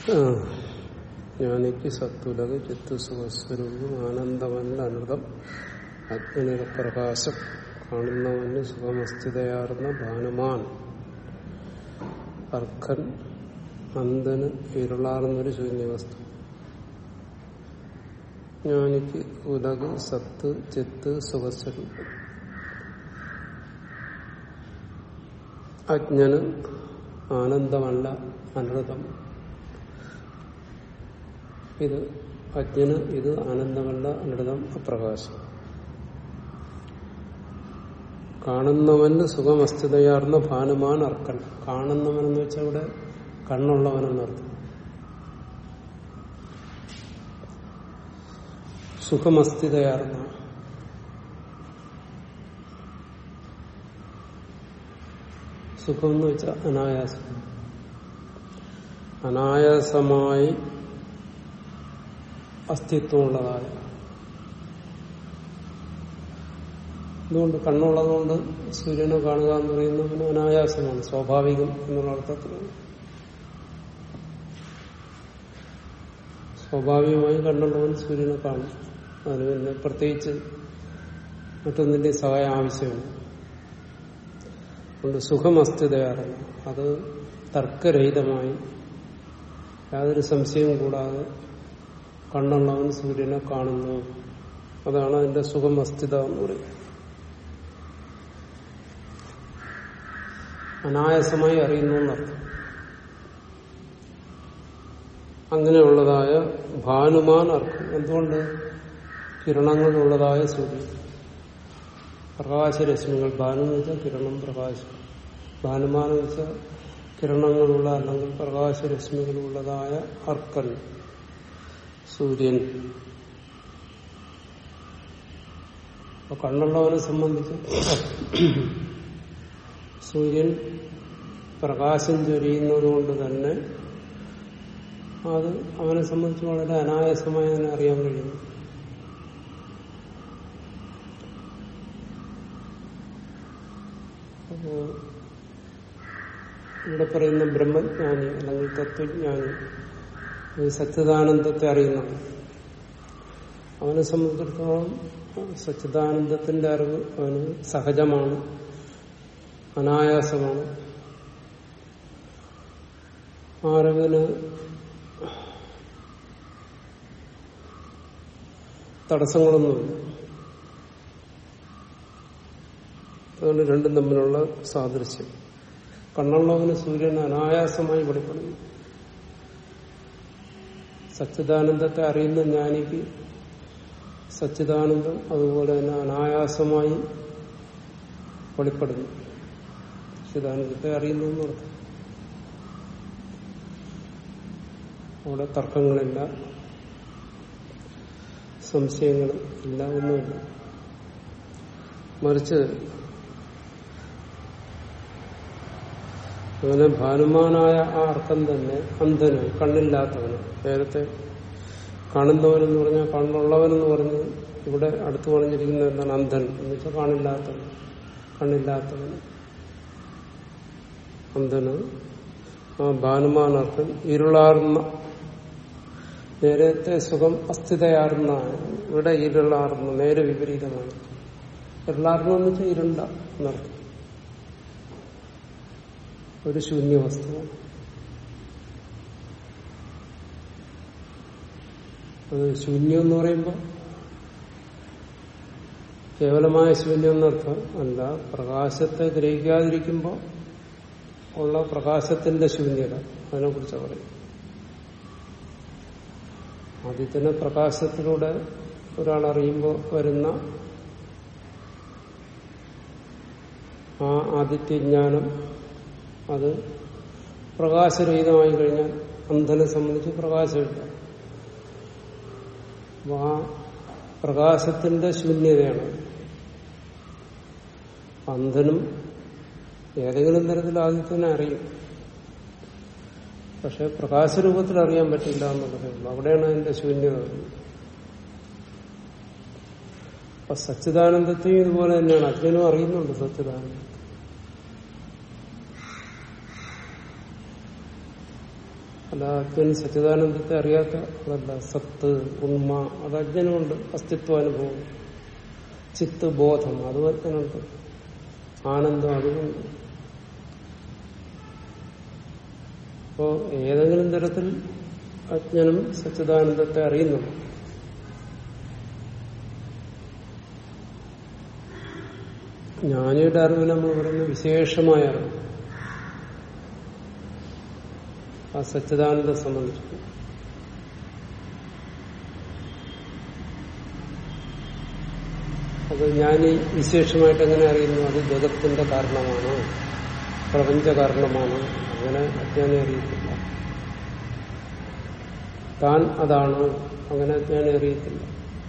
ആ. ജ്ഞാനിക്ക് സത്തുലക ചിത്തുസുഖസ്വരൂപം ആനന്ദമല്ല അനൃതം അഗ്നിര പ്രകാശം കാണുന്നവന് സുഖമസ്ഥിതയാർന്ന ഭാനുമാൻ അർക്കൻ അന്തന് ഇരുളാർന്നൊരു ശൂന്യവസ്തു ജ്ഞാനിക്ക് ഉലക് സത്ത് ചിത്ത് സുഖസ്വരൂപം അജ്ഞന് ആനന്ദമല്ല അനൃതം ഇത് അജ്ഞന് ഇത് ആനന്ദമല്ല അനൃതം അപ്രകാശം കാണുന്നവന് സുഖമസ്ഥിതയാർന്ന ഭാനുമാൻ അർക്കൻ കാണുന്നവനെന്ന് വെച്ചാൽ ഇവിടെ കണ്ണുള്ളവനെന്നർത്ഥം സുഖമസ്ഥിതയാർന്ന സുഖം എന്ന് വെച്ചാൽ അനായാസം അനായാസമായി അസ്തിത്വമുള്ളതായ അതുകൊണ്ട് കണ്ണുള്ളതുകൊണ്ട് സൂര്യനെ കാണുക എന്ന് പറയുന്നതിന് അനായാസമാണ് സ്വാഭാവികം എന്നുള്ള അർത്ഥത്തിലാണ് സ്വാഭാവികമായി കണ്ണുള്ളവൻ സൂര്യനെ കാണും അതിന് പിന്നെ പ്രത്യേകിച്ച് മറ്റൊന്നിന്റെ സഹായം ആവശ്യമില്ല അതുകൊണ്ട് സുഖമസ്ഥിതയാറണം അത് തർക്കരഹിതമായി യാതൊരു സംശയവും കൂടാതെ കണ്ണുള്ളവൻ സൂര്യനെ കാണുന്നു അതാണ് അതിന്റെ സുഖമസ്ഥിത എന്ന് പറയുന്നത് അനായാസമായി അറിയുന്നു എന്നർത്ഥം അങ്ങനെയുള്ളതായ ഭാനുമാൻ അർക്കും എന്തുകൊണ്ട് കിരണങ്ങളുള്ളതായ സൂര്യൻ പ്രകാശരശ്മികൾ ഭാനു എന്ന് വെച്ചാൽ കിരണം പ്രകാശം ഭാനുമാൻ എന്ന് വെച്ചാൽ കിരണങ്ങളുള്ള അല്ലെങ്കിൽ പ്രകാശരശ്മികളുള്ളതായ അർക്കൻ സൂര്യൻ അപ്പൊ കണ്ണുള്ളവനെ സംബന്ധിച്ച് സൂര്യൻ പ്രകാശം ചൊരിയുന്നത് കൊണ്ട് തന്നെ അത് അവനെ സംബന്ധിച്ച് വളരെ അനായാസമായി തന്നെ അറിയാൻ കഴിയുന്നു അപ്പോ ഇവിടെ പറയുന്ന ബ്രഹ്മജ്ഞാനി അല്ലെങ്കിൽ തത്വജ്ഞാനി ഈ സച്ചിദാനന്ദത്തെ അറിയുന്നതാണ് അവനെ സംബന്ധിച്ചിടത്തോളം സച്ചിദാനന്ദത്തിന്റെ അറിവ് അവന് സഹജമാണ് അനായാസമാണ് ആ അറിവിന് തടസ്സങ്ങളൊന്നുമില്ല അതുകൊണ്ട് രണ്ടും തമ്മിലുള്ള സാദൃശ്യം കണ്ണുള്ളവന് സൂര്യൻ അനായാസമായി വെളിപ്പെടുന്നു സച്ചിദാനന്ദത്തെ അറിയുന്ന ജ്ഞാനിക്ക് സച്ചിദാനന്ദം അതുപോലെ തന്നെ അനായാസമായി വെളിപ്പെടുന്നു സച്ചിദാനന്ദത്തെ അറിയുന്നു എന്നർത്ഥം അവിടെ തർക്കങ്ങളില്ല സംശയങ്ങൾ ഇല്ല ഒന്നുമില്ല മറിച്ച് അങ്ങനെ ഭാനുമാനായ ആ അർത്ഥം തന്നെ അന്ധന് കണ്ണില്ലാത്തവന് നേരത്തെ കാണുന്നവനെന്ന് പറഞ്ഞാൽ കണ്ണുള്ളവനെന്ന് പറഞ്ഞ് ഇവിടെ അടുത്ത് പറഞ്ഞിരിക്കുന്നത് എന്താണ് അന്ധൻ എന്ന് വെച്ചാൽ കാണില്ലാത്തവൻ കണ്ണില്ലാത്തവൻ അന്ധന് ആ ഭാനുമാനർത്ഥം ഇരുളാർന്ന നേരത്തെ സുഖം അസ്ഥിതയാർന്ന ഇവിടെ ഇരുളാർന്ന നേരെ വിപരീതമാണ് ഇരുളാർന്ന എന്ന് വെച്ചാൽ ഇരുണ്ട എന്നർത്ഥം ഒരു ശൂന്യവസ്തുവാണ് അത് ശൂന്യം എന്ന് പറയുമ്പോൾ കേവലമായ ശൂന്യം എന്നർത്ഥം അല്ല പ്രകാശത്തെ ഗ്രഹിക്കാതിരിക്കുമ്പോൾ ഉള്ള പ്രകാശത്തിന്റെ ശൂന്യത അതിനെക്കുറിച്ചാണ് പറയും ആദ്യത്തിന് പ്രകാശത്തിലൂടെ ഒരാൾ അറിയുമ്പോൾ വരുന്ന ആ ആദിത്യജ്ഞാനം അത് പ്രകാശരഹിതമായി കഴിഞ്ഞാൽ അന്ധനെ സംബന്ധിച്ച് പ്രകാശമില്ല അപ്പൊ ആ പ്രകാശത്തിന്റെ ശൂന്യതയാണ് അന്ധനും ഏതെങ്കിലും തരത്തിൽ ആദ്യത്തിനെ അറിയും പക്ഷെ പ്രകാശരൂപത്തിൽ അറിയാൻ പറ്റില്ല എന്നുള്ളതേ ഉള്ളൂ അവിടെയാണ് അതിന്റെ ശൂന്യത വരുന്നത് അപ്പൊ സച്ചിദാനന്ദത്തെയും ഇതുപോലെ തന്നെയാണ് അജ്ഞനും അറിയുന്നുണ്ട് സച്ചിദാനന്ദം അല്ല അജ്ഞൻ സച്ചിദാനന്ദത്തെ അറിയാത്ത അതല്ല സത്ത് ഉണ്മ അത് അജ്ഞനുണ്ട് അസ്തിത്വാനുഭവം ചിത്ത് ബോധം അത് അജ്ഞനുണ്ട് ആനന്ദം അതുകൊണ്ട് അപ്പോ ഏതെങ്കിലും തരത്തിൽ അജ്ഞനും സച്ചിദാനന്ദത്തെ അറിയുന്നുണ്ട് ജ്ഞാനിയുടെ അറിവ് നമ്മൾ പറയുന്ന വിശേഷമായ അറിവ് ആ സച്ചിദാനന്ദ സംബന്ധിച്ച് അത് ഞാൻ ഈ വിശേഷമായിട്ട് എങ്ങനെ അറിയുന്നു അത് ജഗത്തിന്റെ കാരണമാണ് പ്രപഞ്ച കാരണമാണ് അങ്ങനെ അജ്ഞാനെ അറിയത്തില്ല താൻ അതാണ് അങ്ങനെ അജ്ഞാനെ അറിയത്തില്ല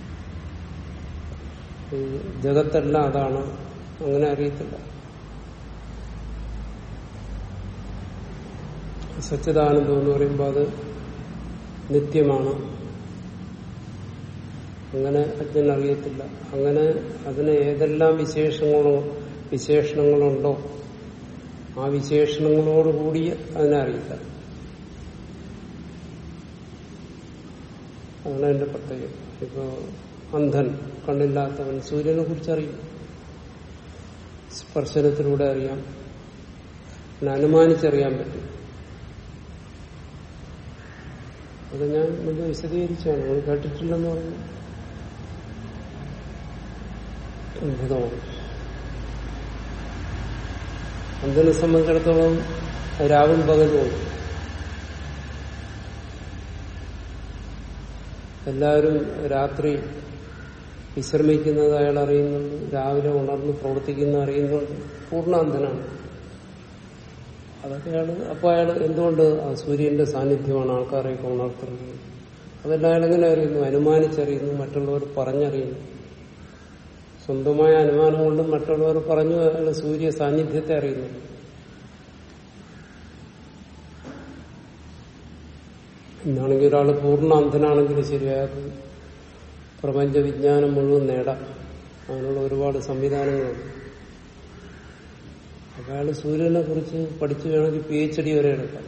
ഈ ജഗത്തെല്ലാം അതാണ് അങ്ങനെ അറിയത്തില്ല സച്ചിദാനന്ദം എന്ന് പറയുമ്പോൾ അത് നിത്യമാണ് അങ്ങനെ അജ്ഞൻ അറിയത്തില്ല അങ്ങനെ അതിന് ഏതെല്ലാം വിശേഷങ്ങളോ വിശേഷണങ്ങളുണ്ടോ ആ വിശേഷണങ്ങളോടുകൂടി അതിനെ അറിയില്ല അതാണ് എന്റെ പ്രത്യേകത ഇപ്പോ അന്ധൻ കണ്ണില്ലാത്തവൻ സൂര്യനെ കുറിച്ച് അറിയും സ്പർശനത്തിലൂടെ അറിയാം പിന്നെ അനുമാനിച്ചറിയാൻ പറ്റും അത് ഞാൻ മുമ്പ് വിശദീകരിച്ചാണ് നിങ്ങൾ കേട്ടിട്ടില്ലെന്ന് പറഞ്ഞു അത്ഭുതമാണ് അന്ധനെ സംബന്ധിച്ചിടത്തോളം രാവും പകലുമാണ് എല്ലാവരും രാത്രി വിശ്രമിക്കുന്നത് അയാൾ അറിയുന്നുണ്ട് രാവിലെ ഉണർന്ന് പ്രവർത്തിക്കുന്ന അറിയുന്നുണ്ട് പൂർണ്ണാന്ധനാണ് അതൊക്കെ അയാൾ അപ്പൊ അയാൾ എന്തുകൊണ്ട് ആ സൂര്യന്റെ സാന്നിധ്യമാണ് ആൾക്കാരെയൊക്കെ ഉണർത്തുന്നത് അതെല്ലാം അയാൾ എങ്ങനെ അറിയുന്നു അനുമാനിച്ചറിയുന്നു മറ്റുള്ളവർ പറഞ്ഞറിയുന്നു സ്വന്തമായ അനുമാനം കൊണ്ടും മറ്റുള്ളവർ പറഞ്ഞു അയാൾ സൂര്യ സാന്നിധ്യത്തെ അറിയുന്നു ഇന്നാണെങ്കിൽ ഒരാൾ പൂർണ്ണ അന്ധനാണെങ്കിൽ ശരി അയാൾക്ക് പ്രപഞ്ച വിജ്ഞാനം മുഴുവൻ നേടാം അതിനുള്ള ഒരുപാട് സംവിധാനങ്ങളുണ്ട് അപ്പൊ അയാൾ സൂര്യനെ കുറിച്ച് പഠിച്ചു വേണമെങ്കിൽ പി എച്ച് ഡി വരെ എടുക്കാം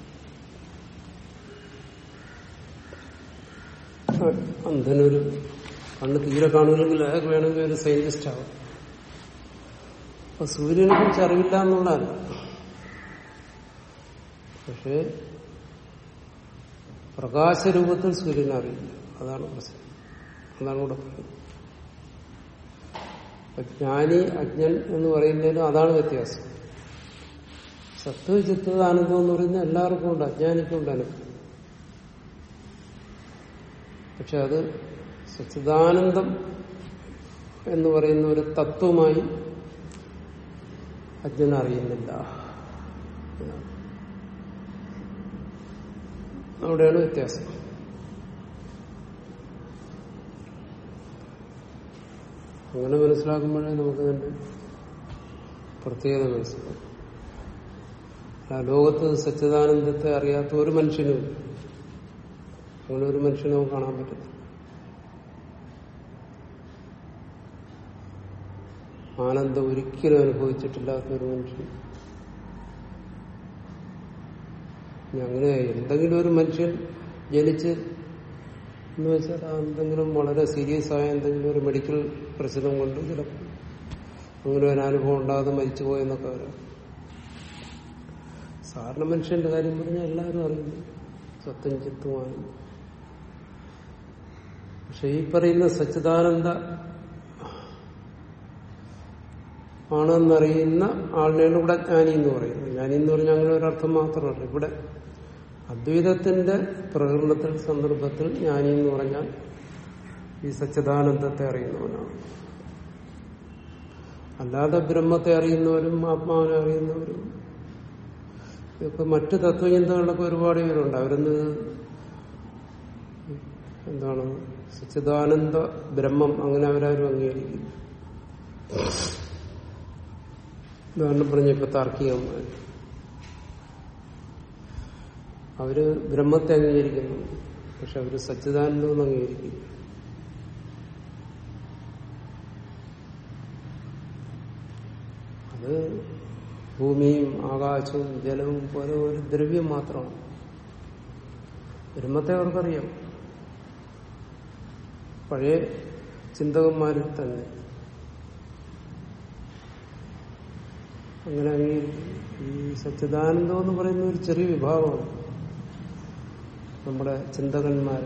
അന്ധനൊരു കണ്ണ് തീരെ കാണുന്നില്ലെങ്കിൽ അയാൾക്ക് വേണമെങ്കിൽ ഒരു സയന്റിസ്റ്റ് ആവും അപ്പൊ സൂര്യനെ കുറിച്ച് അറിവില്ല എന്നുള്ളതല്ല പക്ഷേ പ്രകാശരൂപത്തിൽ സൂര്യനെ അറിയില്ല അതാണ് പ്രശ്നം അതാണ് ഇവിടെ പറയുന്നത് ജ്ഞാനി അജ്ഞൻ എന്ന് പറയുന്നതിലും അതാണ് വ്യത്യാസം സത്വ ചിത്ത ആനന്ദം എന്ന് പറയുന്നത് എല്ലാവർക്കും ഉണ്ട് അജ്ഞാനിക്കും ഉണ്ട് അനുഭവം പക്ഷെ അത് സച്ചിദാനന്ദം എന്ന് പറയുന്ന ഒരു തത്വമായി അജ്ഞൻ അറിയുന്നില്ല അവിടെയാണ് വ്യത്യാസം അങ്ങനെ മനസ്സിലാക്കുമ്പോഴേ നമുക്ക് തന്നെ പ്രത്യേകത മനസ്സിലാക്കും ആ ലോകത്ത് സച്ചിദാനന്ദത്തെ അറിയാത്ത ഒരു മനുഷ്യനും അങ്ങനെ ഒരു മനുഷ്യനെ നമുക്ക് കാണാൻ പറ്റില്ല ആനന്ദം ഒരിക്കലും അനുഭവിച്ചിട്ടില്ലാത്ത ഒരു മനുഷ്യൻ ഇനി അങ്ങനെ എന്തെങ്കിലും ഒരു മനുഷ്യൻ ജനിച്ച് എന്ന് വെച്ചാൽ എന്തെങ്കിലും വളരെ സീരിയസ് ആയ എന്തെങ്കിലും ഒരു മെഡിക്കൽ പ്രശ്നം കൊണ്ട് ചിലപ്പോൾ അങ്ങനെ ഒരു അനുഭവം ഉണ്ടാകാതെ മരിച്ചുപോയെന്നൊക്കെ വരാം സാധാരണ മനുഷ്യന്റെ കാര്യം പറഞ്ഞാൽ എല്ലാവരും അറിയുന്നു സത്യം ചിത്തുമായി പക്ഷെ ഈ പറയുന്ന സച്ചിദാനന്ദ ആണെന്നറിയുന്ന ആളിനെയാണ് ഇവിടെ ജ്ഞാനി എന്ന് പറയുന്നത് ജ്ഞാനി എന്ന് പറഞ്ഞാൽ അങ്ങനെ ഒരർത്ഥം മാത്രമല്ല ഇവിടെ അദ്വൈതത്തിന്റെ പ്രകടനത്തിൽ സന്ദർഭത്തിൽ ജ്ഞാനി എന്ന് പറഞ്ഞാൽ ഈ സച്ചിദാനന്ദത്തെ അറിയുന്നവനാണ് അല്ലാതെ ബ്രഹ്മത്തെ അറിയുന്നവരും ആത്മാവിനെ അറിയുന്നവരും ഇതൊക്കെ മറ്റു തത്വചിന്തകളിലൊക്കെ ഒരുപാട് പേരുണ്ട് അവരൊന്ന് എന്താണ് സച്ചിദാനന്ദ ബ്രഹ്മം അങ്ങനെ അവരാരും അംഗീകരിക്കില്ല ഉദാഹരണം പറഞ്ഞ ഇപ്പൊ താർക്കികന്മാർ അവര് ബ്രഹ്മത്തെ അംഗീകരിക്കുന്നു പക്ഷെ അവര് സച്ചിദാനന്ദം അംഗീകരിക്കില്ല അത് ഭൂമിയും ആകാശവും ജലവും പോലെ ഒരു ദ്രവ്യം മാത്രമാണ് ബ്രഹ്മത്തെ അവർക്കറിയാം പഴയ ചിന്തകന്മാരിൽ തന്നെ അങ്ങനെ അംഗീകരിക്കും ഈ സച്ചിദാനന്ദം എന്ന് പറയുന്ന ഒരു ചെറിയ വിഭാഗമാണ് നമ്മുടെ ചിന്തകന്മാർ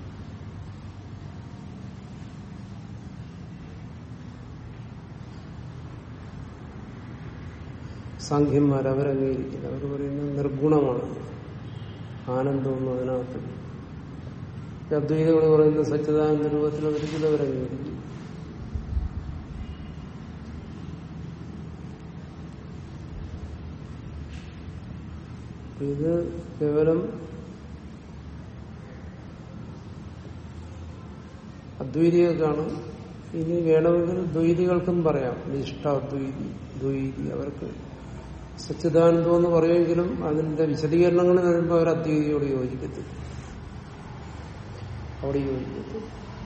സാഖ്യന്മാർ അവരംഗീകരിക്കില്ല അവർ പറയുന്നത് നിർഗുണമാണ് ആനന്ദമൊന്നും അതിനകത്ത് ഈ അദ്വൈതകൾ പറയുന്ന സച്ചിദാനന്ദ രൂപത്തിൽ ഒരിക്കലും അവരംഗീകരിക്കും ഇത് കേവലം അദ്വൈതികൾക്കാണ് ഇനി വേണമെങ്കിൽ ദ്വൈതികൾക്കും പറയാം നിഷ്ഠ അദ്വൈതി ദ്വൈതി അവർക്ക് സച്ചിദാനന്ദം എന്ന് പറയുമെങ്കിലും അതിന്റെ വിശദീകരണങ്ങൾ വരുമ്പോൾ അവർ അദ്വൈതിയോട് യോജിക്കത്തില്ല അവിടെ യോജിക്കത്തില്ല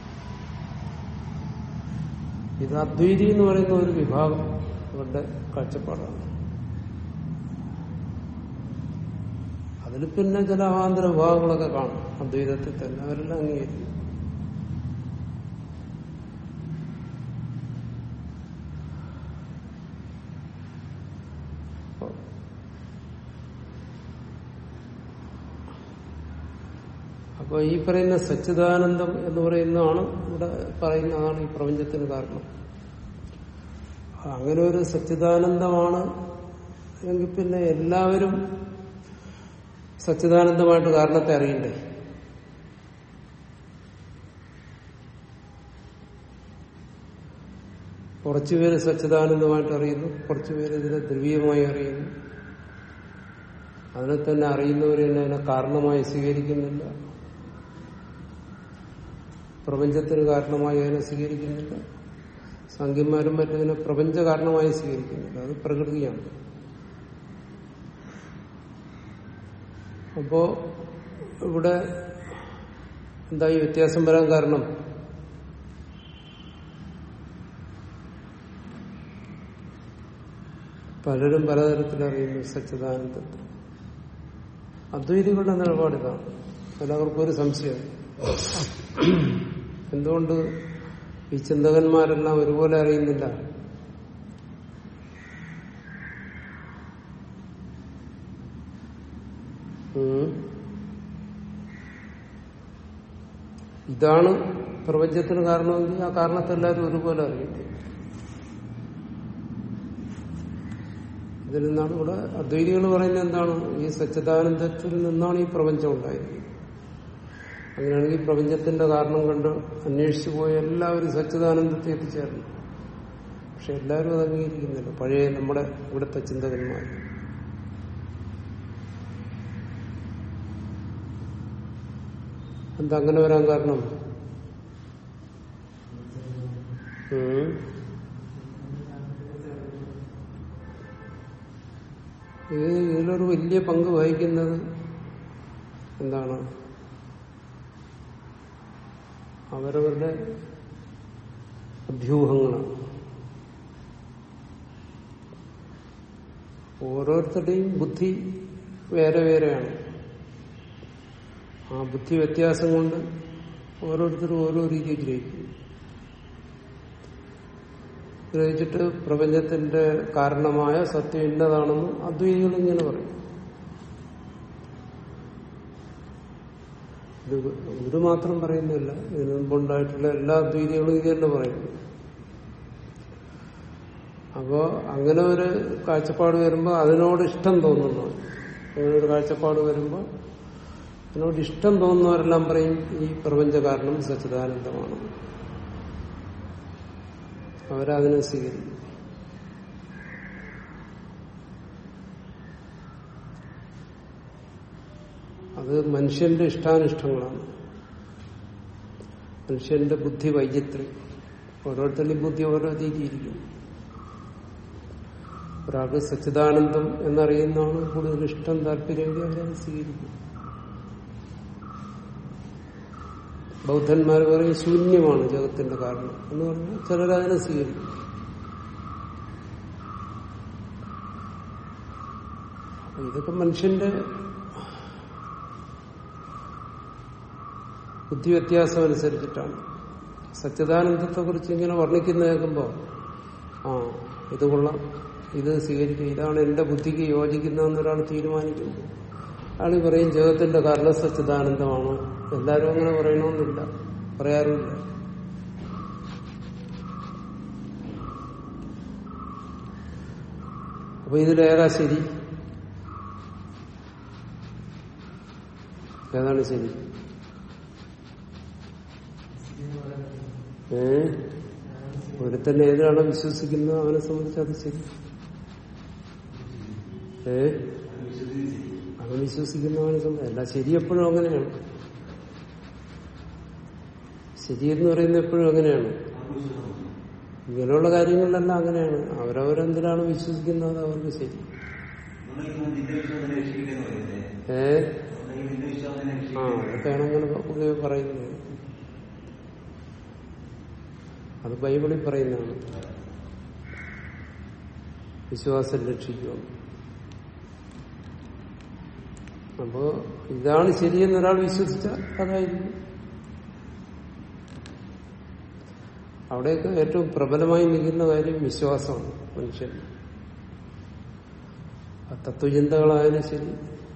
ഇത് അദ്വൈതി എന്ന് പറയുന്ന ഒരു വിഭാഗം അവരുടെ കാഴ്ചപ്പാടാണ് അതിൽ പിന്നെ ചില അവാന്തര വിഭാഗങ്ങളൊക്കെ കാണും അദ്വൈതത്തിൽ തന്നെ അവരെല്ലാം അംഗീകരിക്കും അപ്പൊ ഈ പറയുന്ന സച്ചിദാനന്ദം എന്ന് പറയുന്നതാണ് ഇവിടെ പറയുന്നതാണ് ഈ പ്രപഞ്ചത്തിന് കാരണം അങ്ങനെ ഒരു സച്ചിദാനന്ദമാണ് എങ്കിൽ പിന്നെ എല്ലാവരും സച്ചിദാനന്ദമായിട്ട് കാരണത്തെ അറിയണ്ടേ കുറച്ചുപേര് സച്ചിദാനന്ദമായിട്ട് അറിയുന്നു കുറച്ചുപേര് ഇതിനെ ദ്രവ്യമായി അറിയുന്നു അതിനെ തന്നെ അറിയുന്നവർ തന്നെ അതിനെ കാരണമായി സ്വീകരിക്കുന്നില്ല പ്രപഞ്ചത്തിന് കാരണമായി അതിനെ സ്വീകരിക്കുന്നില്ല സംഖ്യന്മാരും മറ്റതിനെ പ്രപഞ്ച കാരണമായി സ്വീകരിക്കുന്നില്ല അത് പ്രകൃതിയാണ് അപ്പോ ഇവിടെ എന്താ ഈ വ്യത്യാസം വരാൻ കാരണം പലരും പലതരത്തിലറിയുന്നു സച്ചിദാനന്ദത്തെ അദ്വൈതികളുടെ നിലപാടിതാണ് എല്ലാവർക്കും ഒരു സംശയം എന്തുകൊണ്ട് ഈ ചിന്തകന്മാരെല്ലാം ഒരുപോലെ അറിയുന്നില്ല ഉം. ഇതാണ് പ്രപഞ്ചത്തിന് കാരണമെങ്കിൽ ആ കാരണത്തെ എല്ലാവരും ഒരുപോലെ അറിയുന്നു ഇതിൽ നിന്നാണ് ഇവിടെ അദ്വൈതികൾ പറയുന്നത് എന്താണ് ഈ സച്ചിദാനന്ദത്തിൽ നിന്നാണ് ഈ പ്രപഞ്ചം ഉണ്ടായിരിക്കുന്നത് അങ്ങനെയാണെങ്കിൽ പ്രപഞ്ചത്തിന്റെ കാരണം കണ്ട് അന്വേഷിച്ചു പോയ എല്ലാവരും സച്ചിദാനന്ദത്തെ എത്തിച്ചേർന്നു പക്ഷെ എല്ലാവരും അത് അംഗീകരിക്കുന്നില്ല പഴയ നമ്മുടെ ഇവിടുത്തെ ചിന്തകന്മാർ എന്താ അങ്ങനെ വരാൻ കാരണം ഉം. ഇത് ഇതിലൊരു വലിയ പങ്ക് വഹിക്കുന്നത് എന്താണ് അവരവരുടെ അഭ്യൂഹങ്ങളാണ് ഓരോരുത്തരുടെയും ബുദ്ധി വേറെ വേറെയാണ് ആ ബുദ്ധി വ്യത്യാസം കൊണ്ട് ഓരോരുത്തരും ഓരോ രീതിയിൽ ഗ്രഹിക്കും ഗ്രഹിച്ചിട്ട് പ്രപഞ്ചത്തിന്റെ കാരണമായ സത്യം ഇന്നതാണെന്ന് അദ്വൈതികൾ ഇങ്ങനെ പറയും ഇത് ഇത് മാത്രം പറയുന്നില്ല ഇതിനു മുമ്പുണ്ടായിട്ടുള്ള എല്ലാ അദ്വൈതികളും ഇത് തന്നെ പറയുന്നു അപ്പോ അങ്ങനെ ഒരു കാഴ്ചപ്പാട് വരുമ്പോൾ അതിനോട് ഇഷ്ടം തോന്നുന്നു അങ്ങനെ ഒരു കാഴ്ചപ്പാട് വരുമ്പോൾ അതിനോട് ഇഷ്ടം തോന്നുന്നവരെല്ലാം പറയും ഈ പ്രപഞ്ച കാരണം സച്ചിദാനന്ദമാണ് അവരതിനെ സ്വീകരിക്കും അത് മനുഷ്യന്റെ ഇഷ്ടാനിഷ്ടങ്ങളാണ് മനുഷ്യന്റെ ബുദ്ധി വൈചിത്രം ഓരോരുത്തരുടെയും ബുദ്ധി ഓരോ രീതിയിരിക്കും ഒരാൾക്ക് സച്ചിദാനന്ദം എന്നറിയുന്നതാണ് കൂടുതൽ ഇഷ്ടം താല്പര്യമെങ്കിൽ അവരത് സ്വീകരിക്കും ബൗദ്ധന്മാർ പറയും ശൂന്യമാണ് ജഗത്തിന്റെ കാരണം എന്ന് പറഞ്ഞാൽ ചിലരതിനെ സ്വീകരിക്കും അപ്പൊ ഇതൊക്കെ മനുഷ്യന്റെ ബുദ്ധി വ്യത്യാസം അനുസരിച്ചിട്ടാണ് സച്ചിദാനന്ദത്തെ കുറിച്ച് ഇങ്ങനെ വർണ്ണിക്കുന്ന കേൾക്കുമ്പോൾ ആ ഇത് കൊള്ളാം ഇത് സ്വീകരിക്കുക ഇതാണ് എന്റെ ബുദ്ധിക്ക് യോജിക്കുന്നതെന്ന് ഒരാൾ തീരുമാനിക്കുന്നു അയാൾ പറയും ജഗത്തിന്റെ കാരണം സച്ചിദാനന്ദമാണ് എല്ലാവരും അങ്ങനെ പറയണമെന്നില്ല പറയാറുമില്ല അപ്പൊ ഇതിലേതാ ശരി ഏതാണ് ശരി ഏ ഒരുത്തന്നെ ഏതിനാണോ വിശ്വസിക്കുന്നത് അവനെ സംബന്ധിച്ച് അത് ശരി ഏ അവൻ വിശ്വസിക്കുന്നവനെ സംബന്ധിച്ച് അല്ല ശരി എപ്പോഴും അങ്ങനെയാണ് ശരി എന്ന് പറയുന്നത് എപ്പോഴും അങ്ങനെയാണ് ഇങ്ങനെയുള്ള കാര്യങ്ങളിലെല്ലാം അങ്ങനെയാണ് അവരവരെന്തിനാണ് വിശ്വസിക്കുന്നത് അവർക്ക് ശരി ഏ ആ അതൊക്കെയാണ് അങ്ങനെ പുള്ളി പറയുന്നത് അത് ബൈബിളിൽ പറയുന്നതാണ് വിശ്വാസം രക്ഷിക്കുക അപ്പോ ഇതാണ് ശരിയെന്ന് ഒരാൾ വിശ്വസിച്ച അതായിരിക്കും അവിടെയൊക്കെ ഏറ്റവും പ്രബലമായി നിൽക്കുന്ന കാര്യം വിശ്വാസമാണ് മനുഷ്യൻ ആ തത്വചിന്തകളായാലും ശരി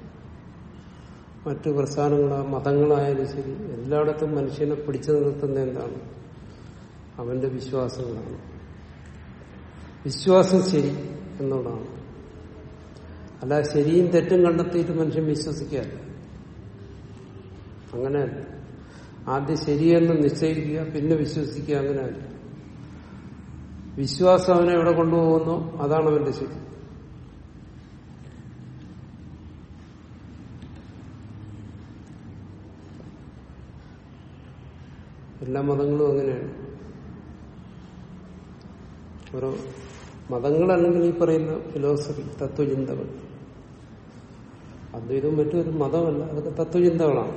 മറ്റു പ്രസ്ഥാനങ്ങളാ മതങ്ങളായാലും ശരി എല്ലായിടത്തും മനുഷ്യനെ പിടിച്ചു നിർത്തുന്ന എന്താണ് അവന്റെ വിശ്വാസങ്ങളാണ് വിശ്വാസം ശരി എന്നുള്ളതാണ് അല്ല ശരിയും തെറ്റും കണ്ടെത്തിയിട്ട് മനുഷ്യൻ വിശ്വസിക്കാല്ല അങ്ങനെയല്ല ആദ്യം ശരിയെന്ന് നിശ്ചയിക്കുക പിന്നെ വിശ്വസിക്കുക അങ്ങനെയല്ല വിശ്വാസം അവനെ എവിടെ കൊണ്ടുപോകുന്നു അതാണ് അവന്റെ ശരി എല്ലാ മതങ്ങളും അങ്ങനെയാണ് ഓരോ മതങ്ങളല്ലെങ്കിൽ ഈ പറയുന്ന ഫിലോസഫി തത്വചിന്തകൾ അദ്വൈതവും മറ്റൊരു മതമല്ല അതൊക്കെ തത്വചിന്തകളാണ്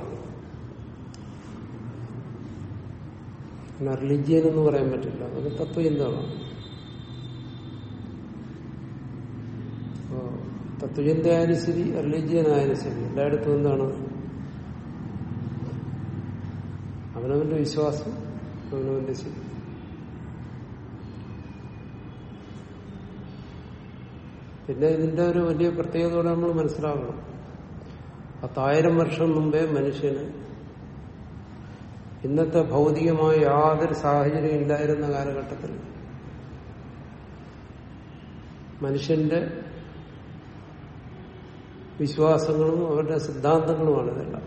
പിന്നെ റിലിജിയൻ എന്ന് പറയാൻ പറ്റില്ല അതൊക്കെ തത്വചിന്തകളാണ് അപ്പോ തത്വചിന്ത ആയാലും ശരി റിലിജിയൻ ആയാലും ശരി എല്ലായിടത്തും എന്താണ് അവനവന്റെ വിശ്വാസം അവനവന്റെ ശരി പിന്നെ ഇതിന്റെ ഒരു വലിയ പ്രത്യേകതയോടെ നമ്മൾ മനസ്സിലാക്കണം പത്തായിരം വർഷം മുമ്പേ മനുഷ്യന് ഇന്നത്തെ ഭൗതികമായ യാതൊരു സാഹചര്യം ഇല്ലായിരുന്ന കാലഘട്ടത്തിൽ മനുഷ്യന്റെ വിശ്വാസങ്ങളും അവരുടെ സിദ്ധാന്തങ്ങളുമാണ് ഇതെല്ലാം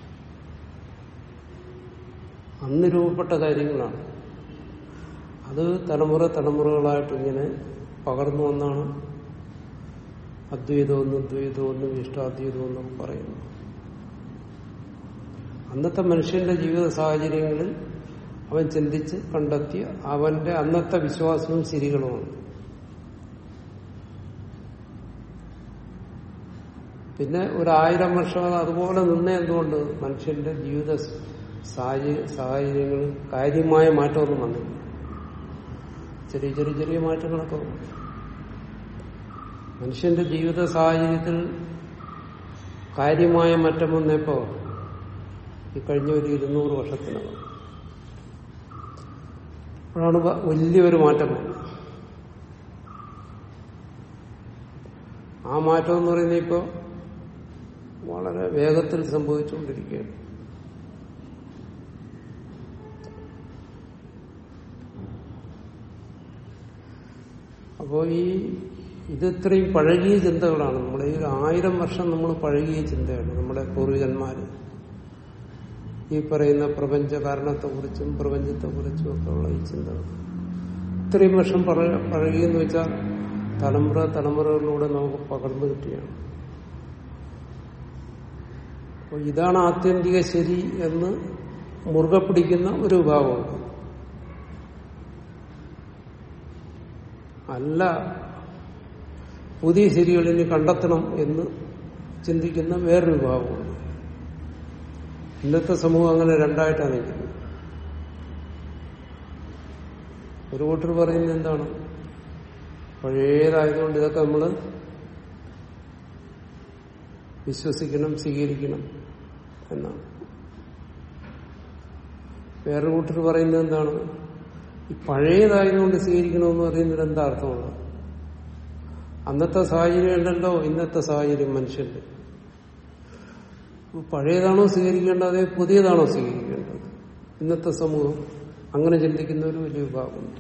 അന്ന് രൂപപ്പെട്ട കാര്യങ്ങളാണ് അത് തലമുറ തലമുറകളായിട്ട് ഇങ്ങനെ പകർന്നു വന്നാണ് അദ്വൈതമെന്നും ദ്വൈതമെന്നും ഇഷ്ടാദ്വൈതമെന്നും പറയുന്നു അന്നത്തെ മനുഷ്യന്റെ ജീവിത സാഹചര്യങ്ങളിൽ അവൻ ചിന്തിച്ച് കണ്ടെത്തിയ അവന്റെ അന്നത്തെ വിശ്വാസവും ശരികളുമാണ് പിന്നെ ഒരായിരം വർഷം അതുപോലെ നിന്നേ എന്തുകൊണ്ട് മനുഷ്യന്റെ ജീവിത സാഹചര്യങ്ങളിൽ കാര്യമായ മാറ്റമൊന്നും വന്നില്ല ചെറിയ ചെറിയ ചെറിയ മാറ്റങ്ങളൊക്കെ വന്നു മനുഷ്യന്റെ ജീവിത സാഹചര്യത്തിൽ കാര്യമായ മാറ്റം വന്നപ്പോ ഈ കഴിഞ്ഞ ഒരു ഇരുന്നൂറ് വർഷത്തിനകം അപ്പോഴാണ് വലിയൊരു മാറ്റം വന്നത് ആ മാറ്റം എന്ന് പറയുന്നത് ഇപ്പോ വളരെ വേഗത്തിൽ സംഭവിച്ചുകൊണ്ടിരിക്കുകയാണ് അപ്പോ ഈ ഇത് ഇത്രയും പഴകിയ ചിന്തകളാണ് നമ്മുടെ ഈ ആയിരം വർഷം നമ്മൾ പഴകിയ ചിന്തയാണ് നമ്മുടെ പൂർവികന്മാര് ഈ പറയുന്ന പ്രപഞ്ച കാരണത്തെക്കുറിച്ചും പ്രപഞ്ചത്തെക്കുറിച്ചും ഒക്കെ ഉള്ള ഈ ചിന്തകൾ ഇത്രയും വർഷം പഴകിയെന്ന് വെച്ചാൽ തലമുറ തലമുറകളിലൂടെ നമുക്ക് പകർന്നു കിട്ടുകയാണ് അപ്പോൾ ഇതാണ് ആത്യന്തിക ശരി എന്ന് മുറുകെ പിടിക്കുന്ന ഒരു വിഭാഗമുണ്ട് അല്ല പുതിയ ശരികളിനി കണ്ടെത്തണം എന്ന് ചിന്തിക്കുന്ന വേറൊരു വിഭാഗമുണ്ട് ഇന്നത്തെ സമൂഹം അങ്ങനെ രണ്ടായിട്ടാണ് നിൽക്കുന്നത് ഒരു കൂട്ടർ പറയുന്നത് എന്താണ് പഴയതായതുകൊണ്ട് ഇതൊക്കെ നമ്മൾ വിശ്വസിക്കണം സ്വീകരിക്കണം എന്നാണ് വേറൊരു കൂട്ടർ പറയുന്നത് എന്താണ് ഈ പഴയതായതുകൊണ്ട് സ്വീകരിക്കണമെന്ന് പറയുന്നത് എന്താ അർത്ഥമാണ് അന്നത്തെ സാഹചര്യം ഉണ്ടല്ലോ ഇന്നത്തെ സാഹചര്യം മനുഷ്യന്റെ അപ്പൊ പഴയതാണോ സ്വീകരിക്കേണ്ടത് അതേ പുതിയതാണോ സ്വീകരിക്കേണ്ടത് ഇന്നത്തെ സമൂഹം അങ്ങനെ ചിന്തിക്കുന്ന ഒരു വലിയ വിഭാഗമുണ്ട്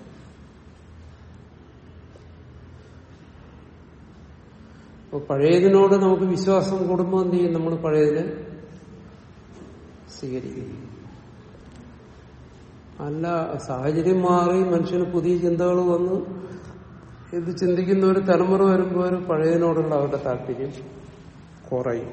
അപ്പൊ പഴയതിനോട് നമുക്ക് വിശ്വാസം കൂടുമ്പോൾ എന്ത് ചെയ്യും നമ്മൾ പഴയതിനെ സ്വീകരിക്കും അല്ല സാഹചര്യം മാറി മനുഷ്യന് പുതിയ ചിന്തകൾ വന്ന് ഇത് ചിന്തിക്കുന്ന ഒരു തലമുറ വരുമ്പോൾ ഒരു പഴയതിനോടുള്ള അവരുടെ താല്പര്യം കുറയും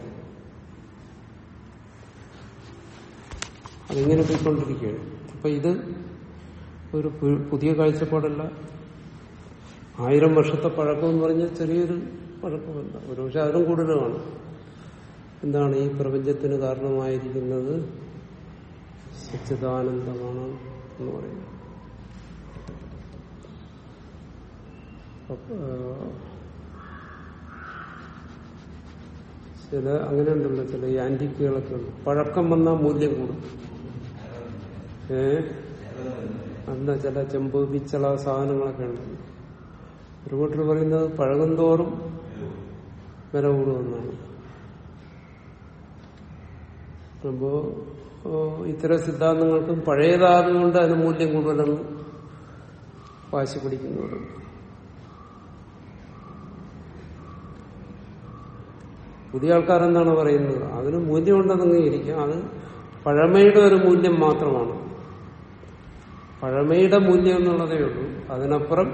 അതിങ്ങനെ പോയിക്കൊണ്ടിരിക്കുകയാണ് അപ്പൊ ഇത് ഒരു പു- പുതിയ കാഴ്ചപ്പാടല്ല ആയിരം വർഷത്തെ പഴക്കം എന്ന് പറഞ്ഞാൽ ചെറിയൊരു പഴക്കമല്ല ഒരു പക്ഷെ അതിലും കൂടുതലാണ് എന്താണ് ഈ പ്രപഞ്ചത്തിന് കാരണമായിരിക്കുന്നത് സച്ചിദാനന്ദമാണ് എന്ന് പറയുന്നത് അപ്പൊ, ആ, ചില അങ്ങനെ ഉണ്ടല്ലോ ചില ഈ ആന്റിക്കുകളൊക്കെ ഉണ്ട് പഴക്കം വന്നാൽ മൂല്യം കൂടും ഏ അല്ല ചില ചെമ്പ് പിച്ചള സാധനങ്ങളൊക്കെ ഉണ്ട് ഒരു കൂട്ടർ പറയുന്നത് പഴകും തോറും വില കൂടുമെന്നാണ് അപ്പോ ഓ, ഇത്തരം സിദ്ധാന്തങ്ങൾക്കും പഴയതാകുകൊണ്ട് അതിന് മൂല്യം കൂടുതലെന്ന് വാശി പിടിക്കുന്നവരുണ്ട് പുതിയ ആൾക്കാർ എന്താണ് പറയുന്നത് അതിന് മൂല്യമുണ്ടെന്ന് അംഗീകരിക്കാം അത് പഴമയുടെ ഒരു മൂല്യം മാത്രമാണ് പഴമയുടെ മൂല്യം എന്നുള്ളതേ ഉള്ളൂ അതിനപ്പുറം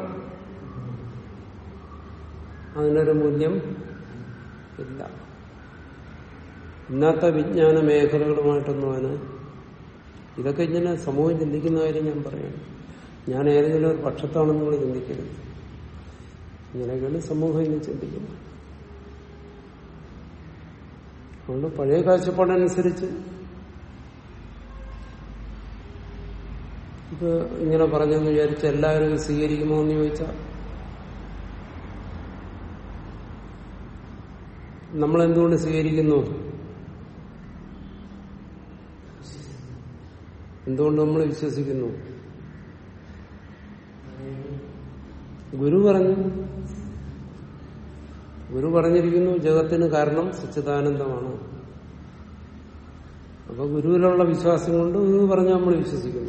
അതിനൊരു മൂല്യം ഇല്ല ഇന്നത്തെ വിജ്ഞാന മേഖലകളുമായിട്ടൊന്നും അതിന് ഇതൊക്കെ ഇങ്ങനെ സമൂഹം ചിന്തിക്കുന്ന കാര്യം ഞാൻ പറയുന്നു ഞാൻ ഏതെങ്കിലും ഒരു പക്ഷത്താണെന്ന് നിങ്ങൾ ചിന്തിക്കരുത് ഇങ്ങനെയൊക്കെയാണ് സമൂഹം ഇനി ചിന്തിക്കുന്നത് അതുകൊണ്ട് പഴയ കാഴ്ചപ്പാടനുസരിച്ച് ഇത് ഇങ്ങനെ പറഞ്ഞെന്ന് വിചാരിച്ച് എല്ലാവരും ഇത് സ്വീകരിക്കുമോ എന്ന് ചോദിച്ചാൽ നമ്മൾ എന്തുകൊണ്ട് സ്വീകരിക്കുന്നു എന്തുകൊണ്ട് നമ്മൾ വിശ്വസിക്കുന്നു ഗുരു പറഞ്ഞു ഗുരു പറഞ്ഞിരിക്കുന്നു ജഗത്തിന് കാരണം സച്ചിദാനന്ദമാണ് അപ്പൊ ഗുരുവിലുള്ള വിശ്വാസം കൊണ്ട് ഗുരു പറഞ്ഞ നമ്മൾ വിശ്വസിക്കുന്നു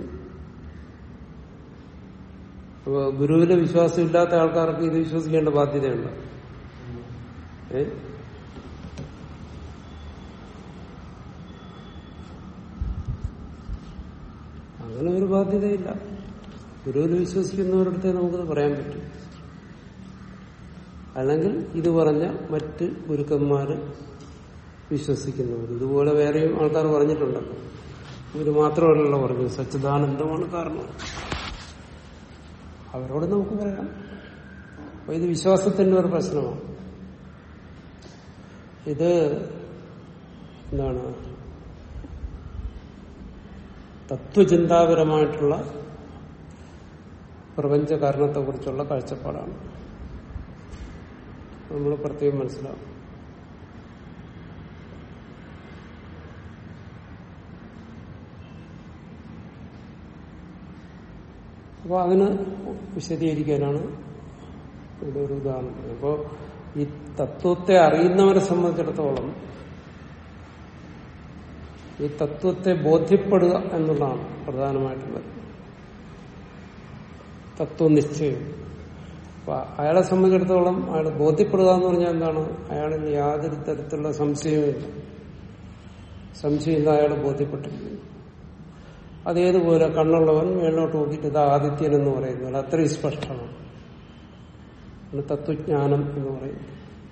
അപ്പൊ ഗുരുവിലെ വിശ്വാസം ഇല്ലാത്ത ആൾക്കാർക്ക് ഇത് വിശ്വസിക്കേണ്ട ബാധ്യതയുണ്ട് ഏ അങ്ങനെ ഒരു ബാധ്യതയില്ല ഗുരുവിൽ വിശ്വസിക്കുന്നവരടുത്തേ നമുക്കത് പറയാൻ പറ്റും അല്ലെങ്കിൽ ഇത് പറഞ്ഞ മറ്റ് ഗുരുക്കന്മാര് വിശ്വസിക്കുന്നവർ ഇതുപോലെ വേറെയും ആൾക്കാർ പറഞ്ഞിട്ടുണ്ടല്ലോ ഇവര് മാത്രമല്ലല്ലോ പറഞ്ഞു സച്ചിദാനന്ദമാണ് കാരണം അവരോട് നമുക്ക് പറയാം അപ്പൊ ഇത് വിശ്വാസത്തിന്റെ ഒരു പ്രശ്നമാണ് ഇത് എന്താണ് തത്വചിന്താപരമായിട്ടുള്ള പ്രപഞ്ച കാരണത്തെക്കുറിച്ചുള്ള കാഴ്ചപ്പാടാണ് നമ്മൾ പ്രത്യേകം മനസ്സിലാവും അപ്പോൾ അതിന് വിശദീകരിക്കാനാണ് ഇവിടെ ഒരു ഉദാഹരണം അപ്പോൾ ഈ തത്വത്തെ അറിയുന്നവരെ സംബന്ധിച്ചിടത്തോളം ഈ തത്വത്തെ ബോധ്യപ്പെടുക എന്നുള്ളതാണ് പ്രധാനമായിട്ടുള്ളത് തത്വനിശ്ചയം അപ്പൊ അയാളെ സംബന്ധിച്ചിടത്തോളം അയാൾ ബോധ്യപ്പെടുക എന്ന് പറഞ്ഞാൽ എന്താണ് അയാളിൽ യാതൊരു തരത്തിലുള്ള സംശയവുമില്ല സംശയമില്ല അയാൾ ബോധ്യപ്പെട്ടിരിക്കുന്നു അതേതുപോലെ കണ്ണുള്ളവൻ മേളിലോട്ട് നോക്കിയിട്ട് ഇത് ആദിത്യൻ എന്ന് പറയുന്നത് അത്രയും സ്പഷ്ടമാണ് ആണ് തത്വജ്ഞാനം എന്ന് പറയുന്നത്